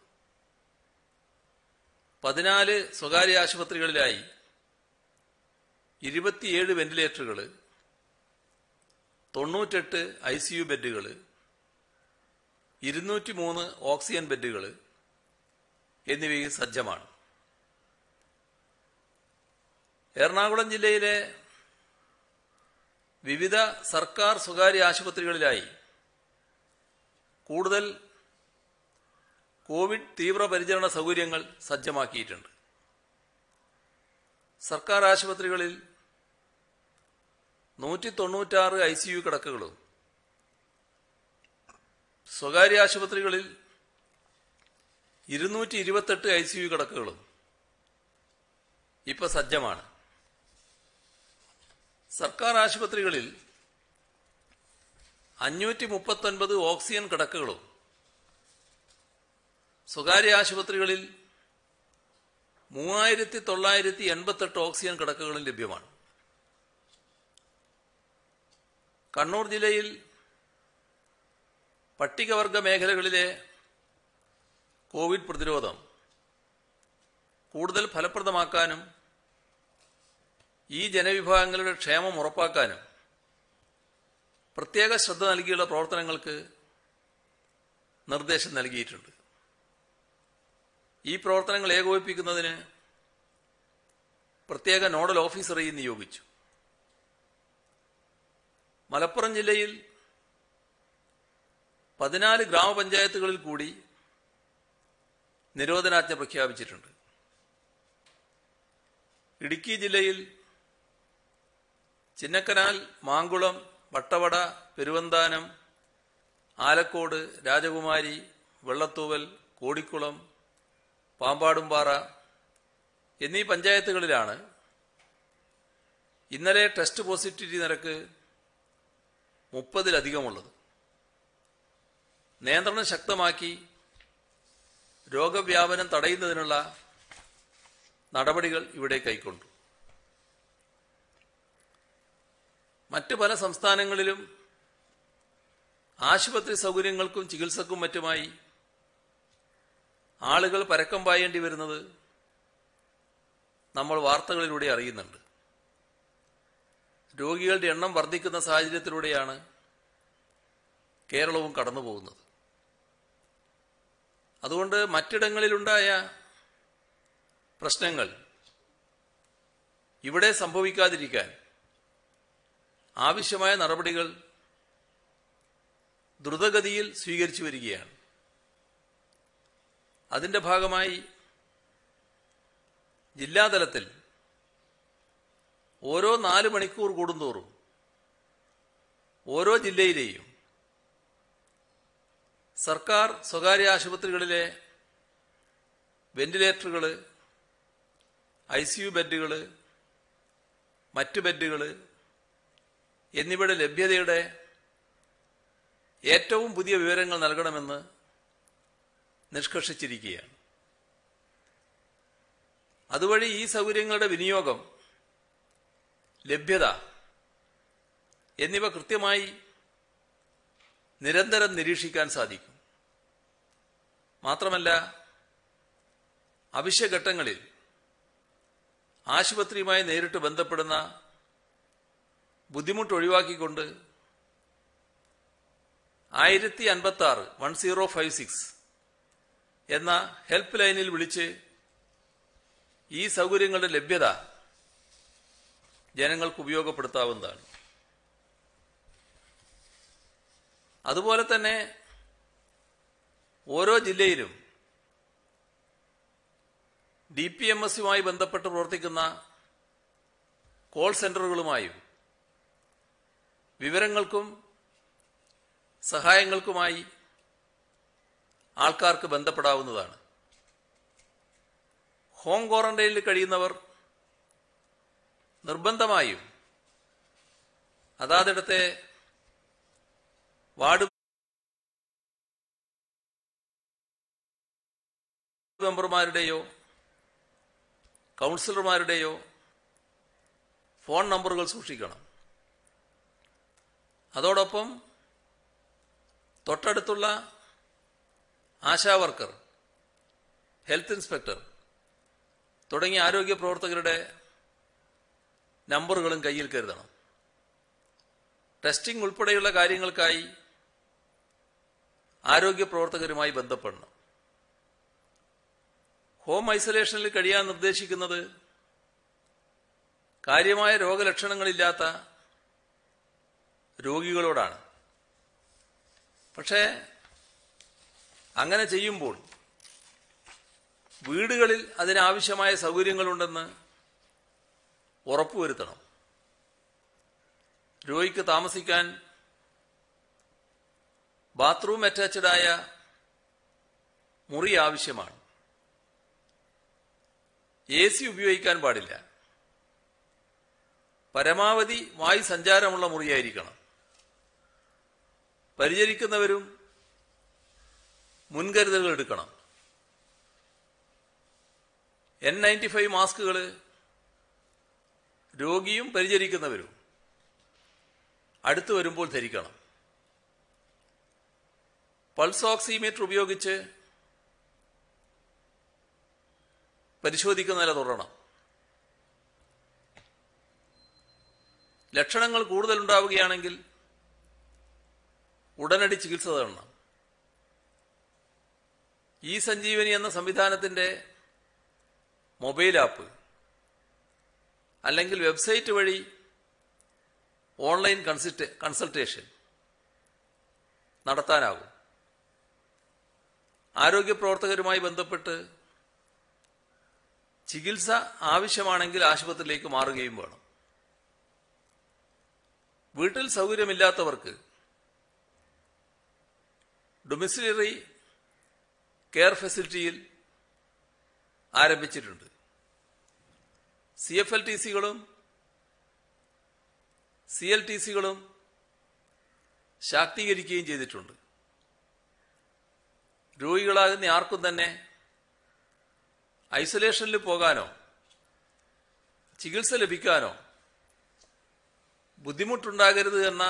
പതിനാല് സ്വകാര്യ ആശുപത്രികളിലായി ഇരുപത്തിയേഴ് വെന്റിലേറ്ററുകൾ തൊണ്ണൂറ്റെട്ട് ഐ സി യു ബെഡുകൾ ഇരുന്നൂറ്റി മൂന്ന് ഓക്സിജൻ ബെഡുകൾ എന്നിവയും സജ്ജമാണ് എറണാകുളം ജില്ലയിലെ വിവിധ സർക്കാർ സ്വകാര്യ ആശുപത്രികളിലായി കൂടുതൽ കോവിഡ് തീവ്രപരിചരണ സൗകര്യങ്ങൾ സജ്ജമാക്കിയിട്ടുണ്ട് സർക്കാർ ആശുപത്രികളിൽ നൂറ്റി തൊണ്ണൂറ്റാറ് ഐ സി യു കിടക്കകളും സ്വകാര്യ ആശുപത്രികളിൽ ഇരുന്നൂറ്റി ഇരുപത്തെട്ട് ഐ സി യു കിടക്കകളും ഇപ്പൊ സജ്ജമാണ് സർക്കാർ ആശുപത്രികളിൽ അഞ്ഞൂറ്റി മുപ്പത്തൊൻപത് ഓക്സിജൻ കിടക്കകളും സ്വകാര്യ ആശുപത്രികളിൽ മൂവായിരത്തി തൊള്ളായിരത്തി എൺപത്തെട്ട് ഓക്സിജൻ കിടക്കകളും ലഭ്യമാണ് കണ്ണൂർ ജില്ലയിൽ പട്ടികവർഗ മേഖലകളിലെ കോവിഡ് പ്രതിരോധം കൂടുതൽ ഫലപ്രദമാക്കാനും ഈ ജനവിഭാഗങ്ങളുടെ ക്ഷേമം ഉറപ്പാക്കാനും പ്രത്യേക ശ്രദ്ധ നൽകിയുള്ള പ്രവർത്തനങ്ങൾക്ക് നിർദ്ദേശം നൽകിയിട്ടുണ്ട് ഈ പ്രവർത്തനങ്ങൾ ഏകോപിപ്പിക്കുന്നതിന് പ്രത്യേക നോഡൽ ഓഫീസറെയും നിയോഗിച്ചു മലപ്പുറം ജില്ലയിൽ പതിനാല് ഗ്രാമപഞ്ചായത്തുകളിൽ കൂടി നിരോധനാജ്ഞ പ്രഖ്യാപിച്ചിട്ടുണ്ട് ഇടുക്കി ജില്ലയിൽ ചിന്നക്കനാൽ മാങ്കുളം വട്ടവട പെരുവന്താനം ആലക്കോട് രാജകുമാരി വെള്ളത്തൂവൽ കോടിക്കുളം പാമ്പാടുംപാറ എന്നീ പഞ്ചായത്തുകളിലാണ് ഇന്നലെ ടെസ്റ്റ് പോസിറ്റിവിറ്റി നിരക്ക് മുപ്പതിലധികമുള്ളത് നിയന്ത്രണം ശക്തമാക്കി രോഗവ്യാപനം തടയുന്നതിനുള്ള നടപടികൾ ഇവിടെ കൈക്കൊണ്ടു മറ്റ് പല സംസ്ഥാനങ്ങളിലും ആശുപത്രി സൗകര്യങ്ങൾക്കും ചികിത്സക്കും മറ്റുമായി ആളുകൾ പരക്കം പായേണ്ടി വരുന്നത് നമ്മൾ വാർത്തകളിലൂടെ അറിയുന്നുണ്ട് രോഗികളുടെ എണ്ണം വർദ്ധിക്കുന്ന സാഹചര്യത്തിലൂടെയാണ് കേരളവും കടന്നു പോകുന്നത് അതുകൊണ്ട് മറ്റിടങ്ങളിലുണ്ടായ പ്രശ്നങ്ങൾ ഇവിടെ സംഭവിക്കാതിരിക്കാൻ ആവശ്യമായ നടപടികൾ ദ്രുതഗതിയിൽ സ്വീകരിച്ചു വരികയാണ് അതിന്റെ ഭാഗമായി ജില്ലാതലത്തിൽ ഓരോ നാല് മണിക്കൂർ കൂടുന്തോറും ഓരോ ജില്ലയിലെയും സർക്കാർ സ്വകാര്യ ആശുപത്രികളിലെ വെന്റിലേറ്ററുകൾ ഐ സി യു ബെഡുകൾ മറ്റു ബെഡുകൾ എന്നിവയുടെ ലഭ്യതയുടെ ഏറ്റവും പുതിയ വിവരങ്ങൾ നൽകണമെന്ന് നിഷ്കർഷിച്ചിരിക്കുകയാണ് അതുവഴി ഈ സൗകര്യങ്ങളുടെ വിനിയോഗം ലഭ്യത എന്നിവ കൃത്യമായി നിരന്തരം നിരീക്ഷിക്കാൻ സാധിക്കും മാത്രമല്ല അവശ്യഘട്ടങ്ങളിൽ ആശുപത്രിയുമായി നേരിട്ട് ബന്ധപ്പെടുന്ന ബുദ്ധിമുട്ട് ഒഴിവാക്കിക്കൊണ്ട് ആയിരത്തി അൻപത്തി ആറ് വൺ സീറോ ഫൈവ് സിക്സ് എന്ന ഹെൽപ്പ് ലൈനിൽ വിളിച്ച് ഈ സൗകര്യങ്ങളുടെ ലഭ്യത ജനങ്ങൾക്ക് ഉപയോഗപ്പെടുത്താവുന്നതാണ് അതുപോലെ തന്നെ ഓരോ ജില്ലയിലും ഡി പി എം എസുമായി ബന്ധപ്പെട്ട് പ്രവർത്തിക്കുന്ന കോൾ സെന്ററുകളുമായും വിവരങ്ങൾക്കും സഹായങ്ങൾക്കുമായി ആൾക്കാർക്ക് ബന്ധപ്പെടാവുന്നതാണ് ഹോം ക്വാറന്റൈനിൽ കഴിയുന്നവർ നിർബന്ധമായും അതാതിടത്തെ വാർഡ് മെമ്പർമാരുടെയോ കൗൺസിലർമാരുടെയോ ഫോൺ നമ്പറുകൾ സൂക്ഷിക്കണം അതോടൊപ്പം തൊട്ടടുത്തുള്ള ആശാവർക്കർ ഹെൽത്ത് ഇൻസ്പെക്ടർ തുടങ്ങിയ ആരോഗ്യ പ്രവർത്തകരുടെ നമ്പറുകളും കയ്യിൽ കരുതണം ടെസ്റ്റിംഗ് ഉൾപ്പെടെയുള്ള കാര്യങ്ങൾക്കായി ആരോഗ്യ പ്രവർത്തകരുമായി ബന്ധപ്പെടണം ഹോം ഐസൊലേഷനിൽ കഴിയാൻ നിർദ്ദേശിക്കുന്നത് കാര്യമായ രോഗലക്ഷണങ്ങളില്ലാത്ത രോഗികളോടാണ് പക്ഷേ അങ്ങനെ ചെയ്യുമ്പോൾ വീടുകളിൽ അതിനാവശ്യമായ സൗകര്യങ്ങളുണ്ടെന്ന് ഉറപ്പുവരുത്തണം രോഗിക്ക് താമസിക്കാൻ ബാത്റൂം അറ്റാച്ച്ഡായ മുറി ആവശ്യമാണ് എ സി ഉപയോഗിക്കാൻ പാടില്ല പരമാവധി വായു സഞ്ചാരമുള്ള മുറിയായിരിക്കണം പരിചരിക്കുന്നവരും മുൻകരുതലുകൾ എടുക്കണം എൻ നയൻറ്റി ഫൈവ് മാസ്കുകൾ രോഗിയും പരിചരിക്കുന്നവരും അടുത്തു വരുമ്പോൾ ധരിക്കണം പൾസ് ഓക്സിമീറ്റർ ഉപയോഗിച്ച് പരിശോധിക്കുന്ന നില തുടരണം ലക്ഷണങ്ങൾ കൂടുതലുണ്ടാവുകയാണെങ്കിൽ ഉടനടി ചികിത്സ തേടണം ഈ സഞ്ജീവനി എന്ന സംവിധാനത്തിന്റെ മൊബൈൽ ആപ്പ് അല്ലെങ്കിൽ വെബ്സൈറ്റ് വഴി ഓൺലൈൻ കൺസൾട്ടേ കൺസൾട്ടേഷൻ നടത്താനാകും ആരോഗ്യ പ്രവർത്തകരുമായി ബന്ധപ്പെട്ട് ചികിത്സ ആവശ്യമാണെങ്കിൽ ആശുപത്രിയിലേക്ക് മാറുകയും വേണം വീട്ടിൽ സൗകര്യമില്ലാത്തവർക്ക് ഡൊമിസിലറി കെയർ ഫെസിലിറ്റിയിൽ ആരംഭിച്ചിട്ടുണ്ട് സി എഫ് എൽ ടി സികളും സി എൽ ടി സികളും ശാക്തീകരിക്കുകയും ചെയ്തിട്ടുണ്ട് രോഗികളാകുന്ന ആർക്കും തന്നെ ഐസൊലേഷനിൽ പോകാനോ ചികിത്സ ലഭിക്കാനോ ബുദ്ധിമുട്ടുണ്ടാകരുത് എന്ന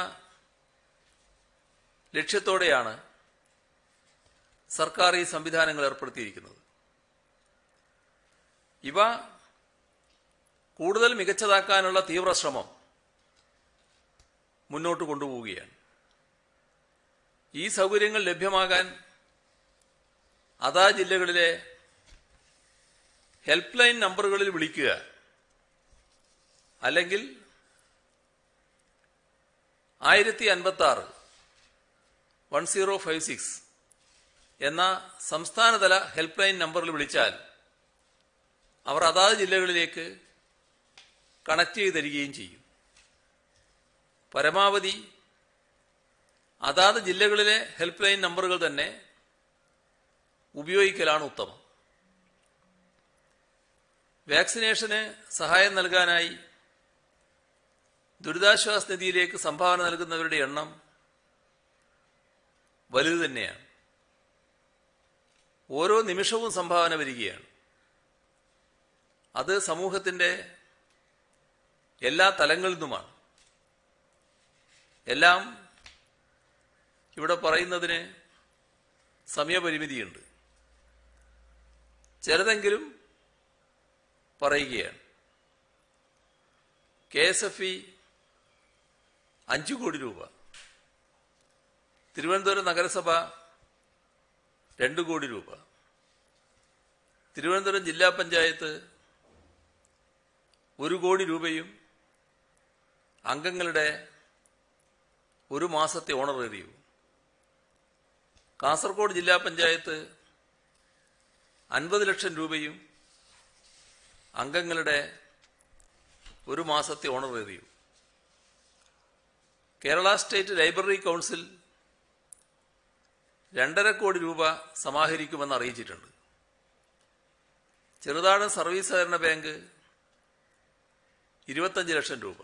ലക്ഷ്യത്തോടെയാണ് സർക്കാർ ഈ സംവിധാനങ്ങൾ ഏർപ്പെടുത്തിയിരിക്കുന്നത് ഇവ കൂടുതൽ മികച്ചതാക്കാനുള്ള തീവ്ര ശ്രമം മുന്നോട്ട് കൊണ്ടുപോവുകയാണ് ഈ സൗകര്യങ്ങൾ ലഭ്യമാകാൻ അതാ ജില്ലകളിലെ ഹെൽപ്പ് ലൈൻ നമ്പറുകളിൽ വിളിക്കുക അല്ലെങ്കിൽ ആയിരത്തി അൻപത്തി ആറ് വൺ സീറോ ഫൈവ് സിക്സ് എന്ന സംസ്ഥാനതല ഹെൽപ്പ് ലൈൻ നമ്പറിൽ വിളിച്ചാൽ അവർ അതാത് ജില്ലകളിലേക്ക് കണക്ട് ചെയ്ത് തരികയും ചെയ്യും പരമാവധി അതാത് ജില്ലകളിലെ ഹെൽപ്പ് ലൈൻ നമ്പറുകൾ തന്നെ ഉപയോഗിക്കലാണ് ഉത്തമം വാക്സിനേഷന് സഹായം നൽകാനായി ദുരിതാശ്വാസ നിധിയിലേക്ക് സംഭാവന നൽകുന്നവരുടെ എണ്ണം വലുത് തന്നെയാണ് ഓരോ നിമിഷവും സംഭാവന വരികയാണ് അത് സമൂഹത്തിന്റെ എല്ലാ തലങ്ങളിൽ നിന്നുമാണ് എല്ലാം ഇവിടെ പറയുന്നതിന് സമയപരിമിതിയുണ്ട് ചെറുതെങ്കിലും പറയുകയാണ് കെ എസ് എഫ് ഇ അഞ്ചു കോടി രൂപ തിരുവനന്തപുരം നഗരസഭ രണ്ട് കോടി രൂപ തിരുവനന്തപുരം ജില്ലാ പഞ്ചായത്ത് ഒരു കോടി രൂപയും അംഗങ്ങളുടെ ഒരു മാസത്തെ ഓണറേറിയവും കാസർഗോഡ് ജില്ലാ പഞ്ചായത്ത് അൻപത് ലക്ഷം രൂപയും അംഗങ്ങളുടെ ഒരു മാസത്തെ ഓണറേറിയവും കേരള സ്റ്റേറ്റ് ലൈബ്രറി കൗൺസിൽ രണ്ടര കോടി രൂപ സമാഹരിക്കുമെന്ന് അറിയിച്ചിട്ടുണ്ട് ചെറുതാഴം സർവീസ് സഹകരണ ബാങ്ക് ഇരുപത്തഞ്ച് ലക്ഷം രൂപ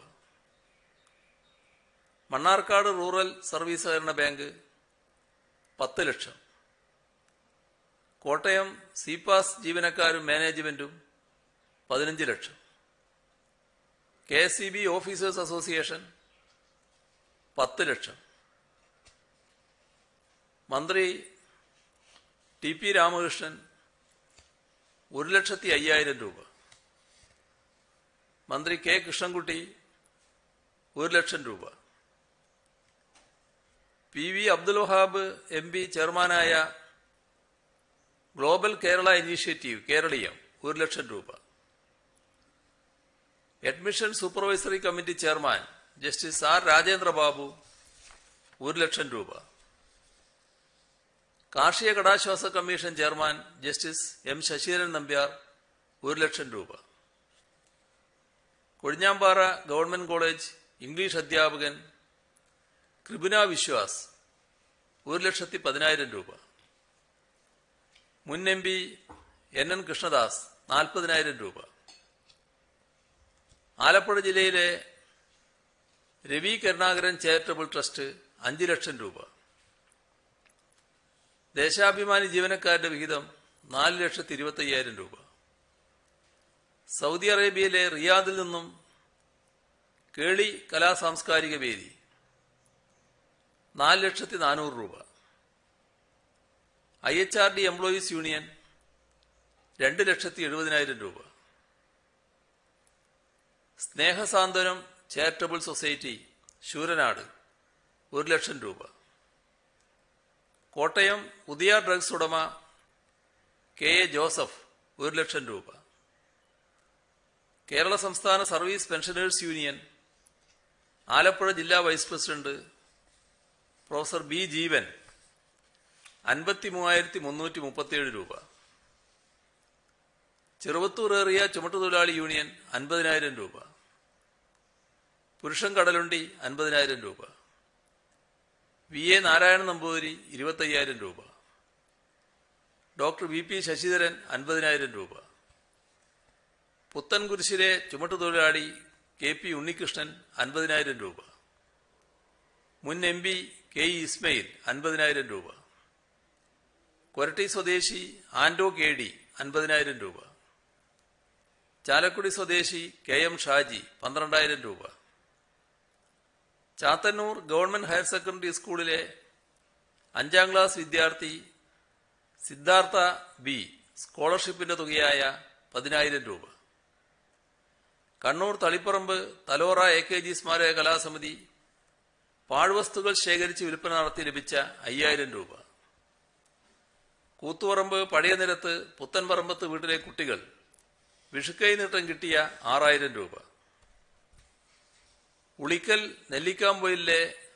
മണ്ണാർക്കാട് റൂറൽ സർവീസ് സഹകരണ ബാങ്ക് പത്ത് ലക്ഷം കോട്ടയം സിപാസ് ജീവനക്കാരും മാനേജ്മെന്റും പതിനഞ്ച് ലക്ഷം K S C B officers association പത്ത് ലക്ഷം മന്ത്രി ടി പി രാമകൃഷ്ണൻ ഒരു ലക്ഷത്തി അയ്യായിരം രൂപ മന്ത്രി കെ കൃഷ്ണൻകുട്ടി ഒരു ലക്ഷം രൂപ P V Abdul Wahab M P ചെയർമാനായ ഗ്ലോബൽ കേരള ഇനീഷ്യേറ്റീവ് കേരളീയം ഒരു ലക്ഷം രൂപ admission supervisory committee chairman justice R Rajendra Babu ഒരു ലക്ഷം രൂപ കാർഷിക കടാശ്വാസ commission chairman justice M Sasheeran Nambiar ഒരു ലക്ഷം രൂപ കൊഴിഞ്ഞാമ്പാറ ഗവൺമെന്റ് കോളേജ് ഇംഗ്ലീഷ് അധ്യാപകൻ കൃപുന വിശ്വാസ് ഒരു ലക്ഷത്തി പതിനായിരം രൂപ മുൻ M P N N Krishnadas നാൽപ്പതിനായിരം രൂപ ആലപ്പുഴ ജില്ലയിലെ രവി കരുണാകരൻ ചാരിറ്റബിൾ ട്രസ്റ്റ് അഞ്ച് ലക്ഷം രൂപ ദേശാഭിമാനി ജീവനക്കാരുടെ വിഹിതം നാല് ലക്ഷത്തി ഇരുപത്തി അയ്യായിരം രൂപ സൗദി അറേബ്യയിലെ റിയാദിൽ നിന്നും കേളി കലാ സാംസ്കാരിക വേദി നാല് ലക്ഷത്തി നാനൂറ് രൂപ I H R D employees union രണ്ട് ലക്ഷത്തി എഴുപതിനായിരം രൂപ സ്നേഹസാന്ത്വനം ചാരിറ്റബിൾ സൊസൈറ്റി ശൂരനാട് ഒരു ലക്ഷം രൂപ കോട്ടയം ഉദയ ഡ്രഗ്സ് ഉടമ കെ എ ജോസഫ് ഒരു ലക്ഷം രൂപ കേരള സംസ്ഥാന സർവീസ് പെൻഷനേഴ്സ് യൂണിയൻ ആലപ്പുഴ ജില്ലാ vice president professor B Jeevan അൻപത്തി മൂവായിരത്തി മുന്നൂറ്റി മുപ്പത്തിയേഴ് രൂപ ചെറുവത്തൂർ ഏറിയ ചുമട്ടുതൊഴിലാളി യൂണിയൻ അൻപതിനായിരം രൂപ പുരുഷൻ കടലുണ്ടി അൻപതിനായിരം രൂപ വി എ നാരായണൻ നമ്പൂതിരി ഇരുപത്തയ്യായിരം രൂപ ഡോക്ടർ വി പി ശശിധരൻ അൻപതിനായിരം രൂപ പുത്തൻകുരിശിലെ ചുമട്ടുതൊഴിലാളി കെ പി ഉണ്ണികൃഷ്ണൻ അൻപതിനായിരം രൂപ മുൻ M P K E Ismail അൻപതിനായിരം രൂപ കൊരട്ടി സ്വദേശി ആൻഡോ കെ ഡി അൻപതിനായിരം രൂപ ചാലക്കുടി സ്വദേശി കെ എം ഷാജി പന്ത്രണ്ടായിരം രൂപ ചാത്തന്നൂർ ഗവൺമെന്റ് ഹയർ സെക്കൻഡറി സ്കൂളിലെ അഞ്ചാം ക്ലാസ് വിദ്യാർത്ഥി സിദ്ധാർത്ഥ ബി സ്കോളർഷിപ്പിന്റെ തുകയായ പതിനായിരം രൂപ Kannur Taliparamba Thalora A K G സ്മാരക കലാസമിതി പാഴ്വസ്തുക്കൾ ശേഖരിച്ച് വിൽപ്പന നടത്തി ലഭിച്ച അയ്യായിരം രൂപ കൂത്തുപറമ്പ് പഴയ നിരത്ത് പുത്തൻപറമ്പത്ത് വീട്ടിലെ കുട്ടികൾ വിഷുക്കൈ നീട്ടം കിട്ടിയ ആറായിരം രൂപ ഉളിക്കൽ നെല്ലിക്കാമ്പൊയിലെ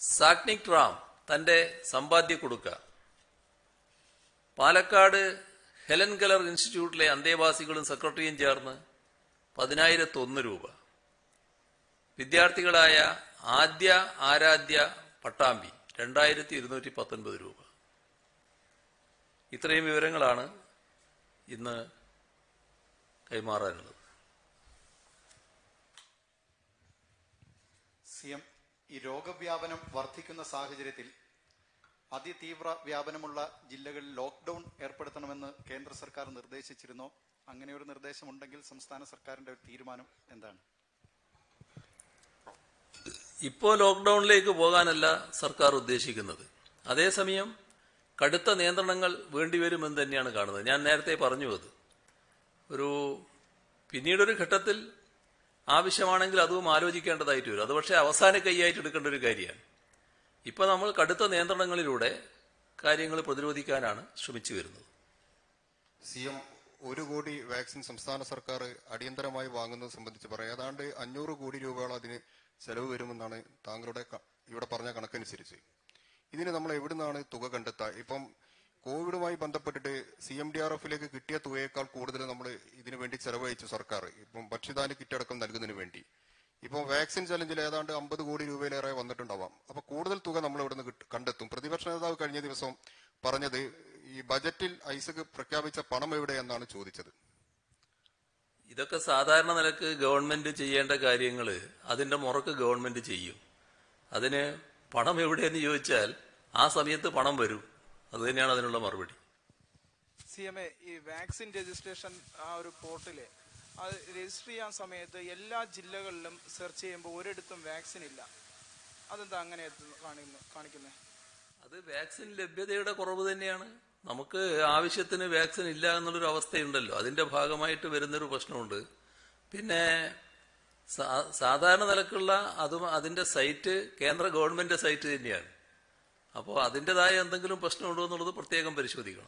സാക്നിക് റാം തന്റെ സമ്പാദ്യ കൊടുക്ക പാലക്കാട് ഹെലൻ കലർ ഇൻസ്റ്റിറ്റ്യൂട്ടിലെ അന്തേവാസികളും സെക്രട്ടറിയും ചേർന്ന് പതിനായിരത്തൊന്ന് രൂപ വിദ്യാർത്ഥികളായ ആദ്യ ആരാധ്യ പട്ടാമ്പി രണ്ടായിരത്തി ഇരുന്നൂറ്റി പത്തൊൻപത് രൂപ ഇത്രയും വിവരങ്ങളാണ് ഇന്ന് കൈമാറാനുള്ളത് സി എം ഈ രോഗവ്യാപനം വർദ്ധിക്കുന്ന സാഹചര്യത്തിൽ അതിതീവ്ര വ്യാപനമുള്ള ജില്ലകളിൽ ലോക്ക്ഡൌൺ ഏർപ്പെടുത്തണമെന്ന് കേന്ദ്ര സർക്കാർ നിർദ്ദേശിച്ചിരുന്നോ അങ്ങനെ ഒരു നിർദ്ദേശമുണ്ടെങ്കിൽ സംസ്ഥാന സർക്കാരിന്റെ ഒരു തീരുമാനം എന്താണ് ഇപ്പോൾ ലോക്ക്ഡൌണിലേക്ക് പോകാനല്ല സർക്കാർ ഉദ്ദേശിക്കുന്നത് അതേസമയം കടുത്ത നിയന്ത്രണങ്ങൾ വേണ്ടിവരുമെന്ന് തന്നെയാണ് കാണുന്നത് ഞാൻ നേരത്തെ പറഞ്ഞു അത് ഒരു പിന്നീടൊരു ഘട്ടത്തിൽ ആവശ്യമാണെങ്കിൽ അതും ആലോചിക്കേണ്ടതായിട്ട് വരും അത് പക്ഷേ അവസാന കൈയായിട്ട് എടുക്കേണ്ട ഒരു കാര്യമാണ് ഇപ്പൊ നമ്മൾ കടുത്ത നിയന്ത്രണങ്ങളിലൂടെ കാര്യങ്ങൾ പ്രതിരോധിക്കാനാണ് ശ്രമിച്ചു വരുന്നത് സി എം ഒരു കോടി വാക്സിൻ സംസ്ഥാന സർക്കാർ അടിയന്തരമായി വാങ്ങുന്നത് സംബന്ധിച്ച് പറയാം ഏതാണ്ട് അഞ്ഞൂറ് കോടി രൂപയോളം അതിന് ചെലവ് വരുമെന്നാണ് താങ്കളുടെ ക- ഇവിടെ പറഞ്ഞ കണക്കനുസരിച്ച് ഇതിന് നമ്മൾ എവിടുന്നാണ് തുക കണ്ടെത്തുക ഇപ്പം കോവിഡുമായി ബന്ധപ്പെട്ടിട്ട് സി എം ഡി ആർ എഫിലേക്ക് കിട്ടിയ തുകയേക്കാൾ കൂടുതൽ നമ്മൾ ഇതിനു വേണ്ടി ചെലവഴിച്ചു സർക്കാർ ഇപ്പം ഭക്ഷ്യധാന്യ കിറ്റ് അടക്കം നൽകുന്നതിന് വേണ്ടി ഇപ്പം വാക്സിൻ ചലഞ്ചിൽ ഏതാണ്ട് അമ്പത് കോടി രൂപയിലേറെ വന്നിട്ടുണ്ടാവാം അപ്പൊ കൂടുതൽ തുക നമ്മൾ ഇവിടുന്ന് കിട്ട- കണ്ടെത്തും പ്രതിപക്ഷ നേതാവ് കഴിഞ്ഞ ദിവസം പറഞ്ഞത് ഈ ബജറ്റിൽ ഐസക് പ്രഖ്യാപിച്ച പണം എവിടെ എന്നാണ് ചോദിച്ചത് ഇതൊക്കെ സാധാരണ നിലക്ക് ഗവൺമെന്റ് ചെയ്യേണ്ട കാര്യങ്ങൾ അതിന്റെ മുറക്ക് ഗവൺമെന്റ് ചെയ്യും അതിന് പണം എവിടെയെന്ന് ചോദിച്ചാൽ ആ സമയത്ത് പണം വരും അത് തന്നെയാണ് അതിനുള്ള മറുപടി സി എം എ ഈ വാക്സിൻ രജിസ്ട്രേഷൻ ആ ഒരു പോർട്ടില് അത് രജിസ്റ്റർ ചെയ്യാൻ സമയത്ത് എല്ലാ ജില്ലകളിലും സെർച്ച് ചെയ്യുമ്പോൾ ഒരിടത്തും വാക്സിൻ ഇല്ല അതെന്താ അങ്ങനെ കാണിക്കുന്നത് അത് വാക്സിൻ ലഭ്യതയുടെ കുറവ് തന്നെയാണ് നമുക്ക് ആവശ്യത്തിന് വാക്സിൻ ഇല്ല എന്നുള്ളൊരു അവസ്ഥയുണ്ടല്ലോ അതിന്റെ ഭാഗമായിട്ട് വരുന്നൊരു പ്രശ്നമുണ്ട് പിന്നെ സാ- സാധാരണ നിലക്കുള്ള അതും അതിന്റെ സൈറ്റ് കേന്ദ്ര ഗവൺമെന്റ് സൈറ്റ് തന്നെയാണ് അപ്പോൾ അതിൻ്റെതായ എന്തെങ്കിലും പ്രശ്നമുണ്ടോ എന്നുള്ളത് പ്രത്യേകം പരിശോധിക്കണം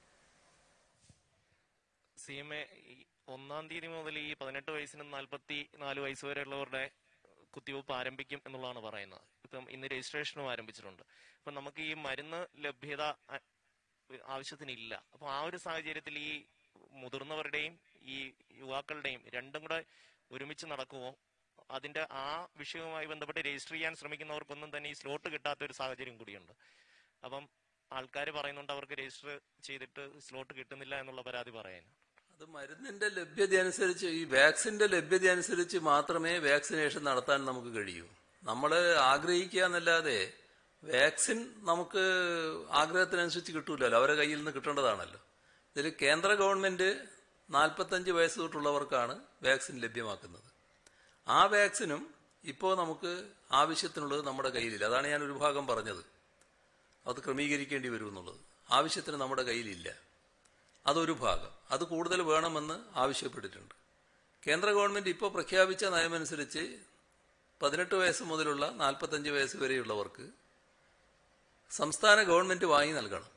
സി എം എ ഒന്നാം തീയതി മുതൽ ഈ പതിനെട്ട് വയസ്സിനും നാൽപ്പത്തി നാല് വയസ്സ് വരെയുള്ളവരുടെ കുത്തിവയ്പ്പ് ആരംഭിക്കും എന്നുള്ളതാണ് പറയുന്നത് ഇപ്പം ഇന്ന് രജിസ്ട്രേഷനും ആരംഭിച്ചിട്ടുണ്ട് അപ്പം നമുക്ക് ഈ മരുന്ന് ലഭ്യത അ- ആവശ്യത്തിനില്ല അപ്പൊ ആ ഒരു സാഹചര്യത്തിൽ ഈ മുതിർന്നവരുടെയും ഈ യുവാക്കളുടെയും രണ്ടും കൂടെ ഒരുമിച്ച് നടക്കുമോ അതിന്റെ ആ വിഷയവുമായി ബന്ധപ്പെട്ട് രജിസ്റ്റർ ചെയ്യാൻ ശ്രമിക്കുന്നവർക്കൊന്നും തന്നെ ഈ സ്ലോട്ട് കിട്ടാത്ത ഒരു സാഹചര്യം കൂടിയുണ്ട് അപ്പം ആൾക്കാർ പറയുന്നുണ്ട് അവർക്ക് രജിസ്റ്റർ ചെയ്തിട്ട് സ്ലോട്ട് കിട്ടുന്നില്ല എന്നുള്ള പരാതി പറയുന്നു അത് മരുന്നിന്റെ ലഭ്യത അനുസരിച്ച് ഈ വാക്സിന്റെ ലഭ്യത അനുസരിച്ച് മാത്രമേ വാക്സിനേഷൻ നടത്താൻ നമുക്ക് കഴിയൂ നമ്മൾ ആഗ്രഹിക്കുക എന്നല്ലാതെ വാക്സിൻ നമുക്ക് ആഗ്രഹത്തിനനുസരിച്ച് കിട്ടൂലല്ലോ അവരെ കയ്യിൽ നിന്ന് കിട്ടേണ്ടതാണല്ലോ ഇതിൽ കേന്ദ്ര ഗവൺമെന്റ് നാൽപ്പത്തഞ്ച് വയസ്സ് തൊട്ടുള്ളവർക്കാണ് വാക്സിൻ ലഭ്യമാക്കുന്നത് ആ വാക്സിനും ഇപ്പോൾ നമുക്ക് ആവശ്യത്തിനുള്ളത് നമ്മുടെ കയ്യിലില്ല അതാണ് ഞാൻ ഒരു ഭാഗം പറഞ്ഞത് അത് ക്രമീകരിക്കേണ്ടി വരും എന്നുള്ളത് ആവശ്യത്തിന് നമ്മുടെ കയ്യിലില്ല അതൊരു ഭാഗം അത് കൂടുതൽ വേണമെന്ന് ആവശ്യപ്പെട്ടിട്ടുണ്ട് കേന്ദ്ര ഗവൺമെന്റ് ഇപ്പോൾ പ്രഖ്യാപിച്ച നയമനുസരിച്ച് പതിനെട്ട് വയസ്സ് മുതലുള്ള നാൽപ്പത്തഞ്ച് വയസ്സ് വരെയുള്ളവർക്ക് സംസ്ഥാന ഗവൺമെന്റ് വാങ്ങി നൽകണം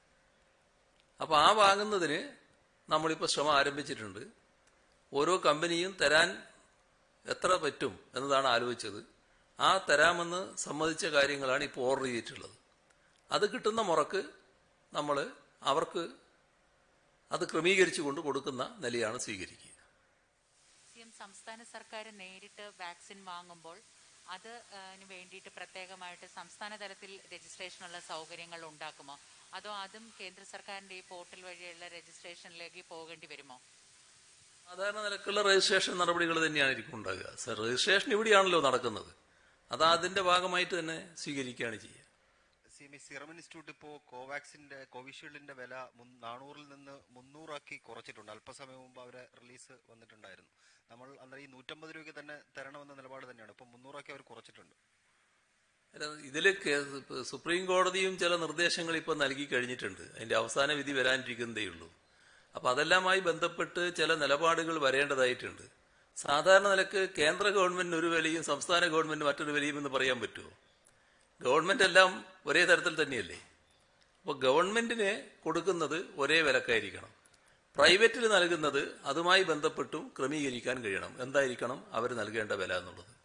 അപ്പോൾ ആ വാങ്ങുന്നതിന് നമ്മളിപ്പോൾ ശ്രമം ആരംഭിച്ചിട്ടുണ്ട് ഓരോ കമ്പനിയും തരാൻ എത്ര പറ്റും എന്നതാണ് ആലോചിച്ചത് ആ തരാമെന്ന് സമ്മതിച്ച കാര്യങ്ങളാണ് ഇപ്പോൾ ഓർഡർ ചെയ്തിട്ടുള്ളത് അത് കിട്ടുന്ന മുറക്ക് നമ്മൾ അവർക്ക് അത് ക്രമീകരിച്ചുകൊണ്ട് കൊടുക്കുന്ന നിലയാണ് സ്വീകരിക്കുക സി എം സംസ്ഥാന സർക്കാർ നേരിട്ട് വാക്സിൻ വാങ്ങുമ്പോൾ അത് ആ, ന് വേണ്ടിയിട്ട് പ്രത്യേകമായിട്ട് സംസ്ഥാന തലത്തിൽ രജിസ്ട്രേഷനുള്ള സൗകര്യങ്ങൾ ഉണ്ടാക്കുമോ അതോ അതും കേന്ദ്ര സർക്കാരിന്റെ ഈ പോർട്ടൽ വഴിയുള്ള രജിസ്ട്രേഷനിലേക്ക് പോകേണ്ടി വരുമോ സാധാരണ നിലക്കുള്ള രജിസ്ട്രേഷൻ നടപടികൾ തന്നെയാണ് ഇരിക്കും ഉണ്ടാകുക സർ, രജിസ്ട്രേഷൻ ഇവിടെയാണല്ലോ നടക്കുന്നത് അത് അതിന്റെ ഭാഗമായിട്ട് തന്നെ സ്വീകരിക്കുകയാണ് ചെയ്യുക സിമി സിറം ഇൻസ്റ്റിറ്റ്യൂട്ട് ഇപ്പോൾ കോവാക്സിന്റെ കോവിഷീൽഡിന്റെ വില മുൻ- നാനൂറിൽ നിന്ന് മുന്നൂറാക്കി കുറച്ചിട്ടുണ്ട് അല്പസമയം മുമ്പ് അവരെ റിലീസ് വന്നിട്ടുണ്ടായിരുന്നു നമ്മൾ അന്നേരം ഈ നൂറ്റമ്പത് രൂപയ്ക്ക് തന്നെ തരണമെന്ന നിലപാട് തന്നെയാണ് ഇപ്പൊ മുന്നൂറാക്കി അവർ കുറച്ചിട്ടുണ്ട് അല്ല, ഇതില് കേ- സുപ്രീം കോടതിയും ചില നിർദ്ദേശങ്ങൾ ഇപ്പൊ നൽകി കഴിഞ്ഞിട്ടുണ്ട് അതിന്റെ അവസാന വിധി വരാനിരിക്കുന്നതേ ഉള്ളൂ അപ്പൊ അതെല്ലാമായി ബന്ധപ്പെട്ട് ചില നിലപാടുകൾ വരേണ്ടതായിട്ടുണ്ട് സാധാരണ നിലക്ക് കേന്ദ്ര ഗവൺമെന്റിന് ഒരു വിലയും സംസ്ഥാന ഗവൺമെന്റിന് മറ്റൊരു വിലയും എന്ന് പറയാൻ പറ്റുമോ ഗവൺമെന്റ് എല്ലാം ഒരേ തരത്തിൽ തന്നെയല്ലേ അപ്പോൾ ഗവൺമെന്റിന് കൊടുക്കുന്നത് ഒരേ വിലക്കായിരിക്കണം പ്രൈവറ്റിൽ നൽകുന്നത് അതുമായി ബന്ധപ്പെട്ടും ക്രമീകരിക്കാൻ കഴിയണം എന്തായിരിക്കണം അവർ നൽകേണ്ട വില എന്നുള്ളത്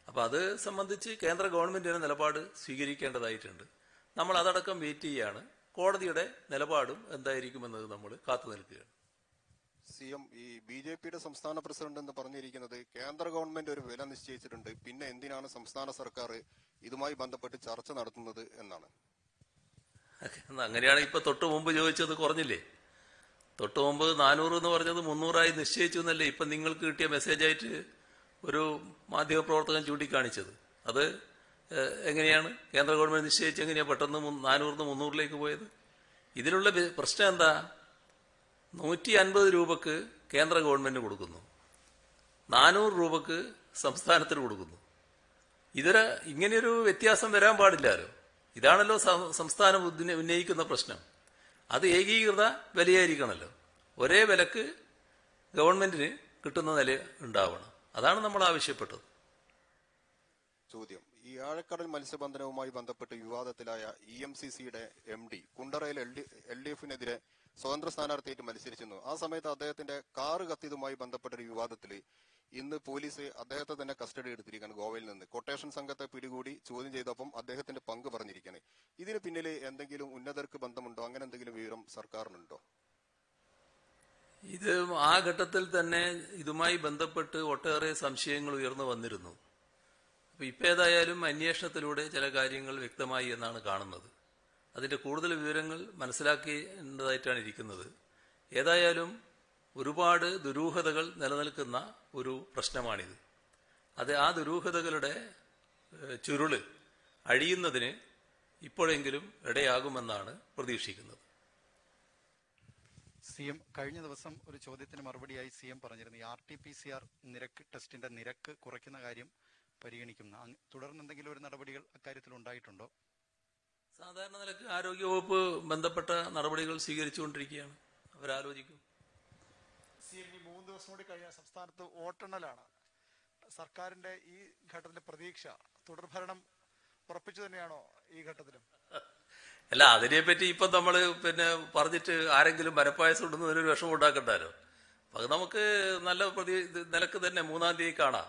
അപ്പം അത് സംബന്ധിച്ച് കേന്ദ്ര ഗവൺമെന്റിന് നിലപാട് സ്വീകരിക്കേണ്ടതായിട്ടുണ്ട് നമ്മൾ അതടക്കം വെയിറ്റ് ചെയ്യാണ് കോടതിയുടെ നിലപാടും എന്തായിരിക്കുമെന്നത് നമ്മൾ കാത്തു നിൽക്കുകയാണ് സി എം ഈ ബി ജെ പിയുടെ സംസ്ഥാന പ്രസിഡന്റ് എന്ന് പറഞ്ഞിരിക്കുന്നത് കേന്ദ്ര ഗവൺമെന്റ് ഒരു വില നിശ്ചയിച്ചിട്ടുണ്ട് പിന്നെ എന്തിനാണ് സംസ്ഥാന സർക്കാർ ഇതുമായി ബന്ധപ്പെട്ട് ചർച്ച നടത്തുന്നത് എന്നാണ് എന്നാ അങ്ങനെയാണ് ഇപ്പൊ തൊട്ട് മുമ്പ് ചോദിച്ചത് കുറഞ്ഞില്ലേ തൊട്ട് മുമ്പ് നാനൂറ് എന്ന് പറഞ്ഞത് മുന്നൂറായി നിശ്ചയിച്ചു എന്നല്ലേ ഇപ്പൊ നിങ്ങൾക്ക് കിട്ടിയ മെസ്സേജായിട്ട് ഒരു മാധ്യമപ്രവർത്തകൻ ചൂണ്ടിക്കാണിച്ചത് അത് ഏഹ്, എങ്ങനെയാണ് കേന്ദ്ര ഗവൺമെന്റ് നിശ്ചയിച്ച് എങ്ങനെയാ പെട്ടെന്ന് മു- നാനൂറിന് മുന്നൂറിലേക്ക് പോയത് ഇതിലുള്ള ബി- പ്രശ്നം എന്താ നൂറ്റി അൻപത് രൂപക്ക് കേന്ദ്ര ഗവൺമെന്റ് കൊടുക്കുന്നു നാനൂറ് രൂപക്ക് സംസ്ഥാനത്തിന് കൊടുക്കുന്നു ഇതൊരു ഇങ്ങനെയൊരു വ്യത്യാസം വരാൻ പാടില്ലല്ലോ ഇതാണല്ലോ സം- സംസ്ഥാനം ഉന്ന- ഉന്നയിക്കുന്ന പ്രശ്നം അത് ഏകീകൃത വിലയായിരിക്കണമല്ലോ ഒരേ വിലക്ക് ഗവൺമെന്റിന് കിട്ടുന്ന നില ഉണ്ടാവണം അതാണ് നമ്മൾ ആവശ്യപ്പെട്ടത് ചോദ്യം ഈ ആഴക്കടൽ മത്സ്യബന്ധനവുമായി ബന്ധപ്പെട്ട് വിവാദത്തിലായ ഇ എം സി സിയുടെ എം ഡി കുണ്ടറയിൽ എൽ ഡി എഫിനെതിരെ സ്വതന്ത്ര സ്ഥാനാർത്ഥിയായിട്ട് മത്സരിച്ചിരുന്നു ആ സമയത്ത് അദ്ദേഹത്തിന്റെ കാറ് കത്തിയതുമായി ബന്ധപ്പെട്ട ഒരു വിവാദത്തിൽ ഇന്ന് പോലീസ് അദ്ദേഹത്തെ തന്നെ കസ്റ്റഡി എടുത്തിരിക്കുകയാണ് ഗോവയിൽ നിന്ന് കൊട്ടേഷൻ സംഘത്തെ പിടികൂടി ചോദ്യം ചെയ്തപ്പം അദ്ദേഹത്തിന്റെ പങ്ക് പറഞ്ഞിരിക്കുകയാണ് ഇതിന് പിന്നിൽ എന്തെങ്കിലും ഉന്നതർക്ക് ബന്ധമുണ്ടോ അങ്ങനെ എന്തെങ്കിലും വിവരം സർക്കാരിനുണ്ടോ ഇത് ആ ഘട്ടത്തിൽ തന്നെ ഇതുമായി ബന്ധപ്പെട്ട് ഒട്ടേറെ സംശയങ്ങൾ ഉയർന്നു വന്നിരുന്നു അപ്പൊ ഇപ്പൊ ഏതായാലും അന്വേഷണത്തിലൂടെ ചില കാര്യങ്ങൾ വ്യക്തമായി എന്നാണ് കാണുന്നത് അതിന്റെ കൂടുതൽ വിവരങ്ങൾ മനസ്സിലാക്കേണ്ടതായിട്ടാണ് ഇരിക്കുന്നത് ഏതായാലും ഒരുപാട് ദുരൂഹതകൾ നിലനിൽക്കുന്ന ഒരു പ്രശ്നമാണിത് അത് ആ ദുരൂഹതകളുടെ ഏഹ്, ചുരുള് അഴിയുന്നതിന് ഇപ്പോഴെങ്കിലും ഇടയാകുമെന്നാണ് പ്രതീക്ഷിക്കുന്നത് സി എം കഴിഞ്ഞ ദിവസം ഒരു ചോദ്യത്തിന് മറുപടിയായി സി എം പറഞ്ഞിരുന്നു ഈ R T P C R നിരക്ക് ടെസ്റ്റിന്റെ നിരക്ക് കുറയ്ക്കുന്ന കാര്യം പരിഗണിക്കുന്ന അങ് തുടർന്ന് എന്തെങ്കിലും ഒരു നടപടികൾ അക്കാര്യത്തിൽ ഉണ്ടായിട്ടുണ്ടോ സാധാരണ നിലക്ക് ആരോഗ്യവകുപ്പ് ബന്ധപ്പെട്ട നടപടികൾ സ്വീകരിച്ചുകൊണ്ടിരിക്കുകയാണ് അവരാലോചിക്കും സി എം ഈ മൂന്ന് ദിവസം കൂടി കഴിഞ്ഞാൽ സംസ്ഥാനത്ത് വോട്ടെണ്ണലാണ് സർക്കാരിന്റെ ഈ ഘട്ടത്തിലെ പ്രതീക്ഷ തുടർഭരണം ഉറപ്പിച്ചു തന്നെയാണോ ഈ ഘട്ടത്തിലും അല്ല അതിനെപ്പറ്റി ഇപ്പൊ നമ്മള് പിന്നെ പറഞ്ഞിട്ട് ആരെങ്കിലും മരപ്പായസം ഉണ്ടെന്ന് ഒരു വിഷമം ഉണ്ടാക്കണ്ടല്ലോ അപ്പൊ അത് നമുക്ക് നല്ല പ്രതി ഇത് നിലക്ക് തന്നെ മൂന്നാം തീയതി കാണാം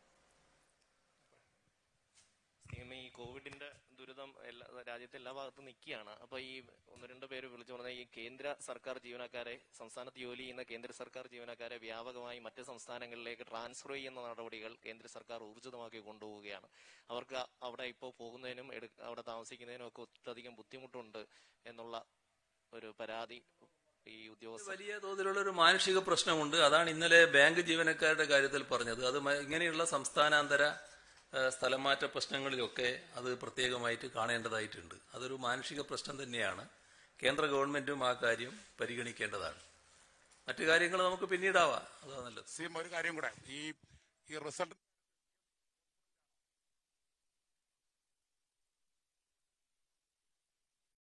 സ്കീം ഈ കോവിഡിന്റെ ദുരിതം എല്ലാ രാജ്യത്തെ എല്ലാ ഭാഗത്തും നിൽക്കുകയാണ് അപ്പൊ ഈ ഒന്ന് രണ്ട് പേര് വിളിച്ചു പറഞ്ഞ ഈ കേന്ദ്ര സർക്കാർ ജീവനക്കാരെ സംസ്ഥാനത്ത് ജോലി ചെയ്യുന്ന കേന്ദ്ര സർക്കാർ ജീവനക്കാരെ വ്യാപകമായി മറ്റ് സംസ്ഥാനങ്ങളിലേക്ക് ട്രാൻസ്ഫർ ചെയ്യുന്ന നടപടികൾ കേന്ദ്ര സർക്കാർ ഊർജിതമാക്കി കൊണ്ടുപോവുകയാണ് അവർക്ക് അവിടെ ഇപ്പോൾ പോകുന്നതിനും എടു- അവിടെ താമസിക്കുന്നതിനും ഒക്കെ ഒട്ടധികം ബുദ്ധിമുട്ടുണ്ട് എന്നുള്ള ഒരു പരാതി ഈ ഉദ്യോഗസ്ഥർ വലിയ തോതിലുള്ള ഒരു മാനുഷിക പ്രശ്നമുണ്ട് അതാണ് ഇന്നലെ ബാങ്ക് ജീവനക്കാരുടെ കാര്യത്തിൽ പറഞ്ഞത് അത് മ- ഇങ്ങനെയുള്ള സംസ്ഥാനാന്തര ആ, സ്ഥലമാറ്റ പ്രശ്നങ്ങളിലൊക്കെ അത് പ്രത്യേകമായിട്ട് കാണേണ്ടതായിട്ടുണ്ട് അതൊരു മാനുഷിക പ്രശ്നം തന്നെയാണ് കേന്ദ്ര ഗവൺമെന്റും ആ കാര്യം പരിഗണിക്കേണ്ടതാണ് മറ്റു കാര്യങ്ങൾ നമുക്ക് പിന്നീടാവാം അതാ നല്ലത് സി എം ഒരു കാര്യം കൂടെ ഈ ഈ റിസൾട്ട്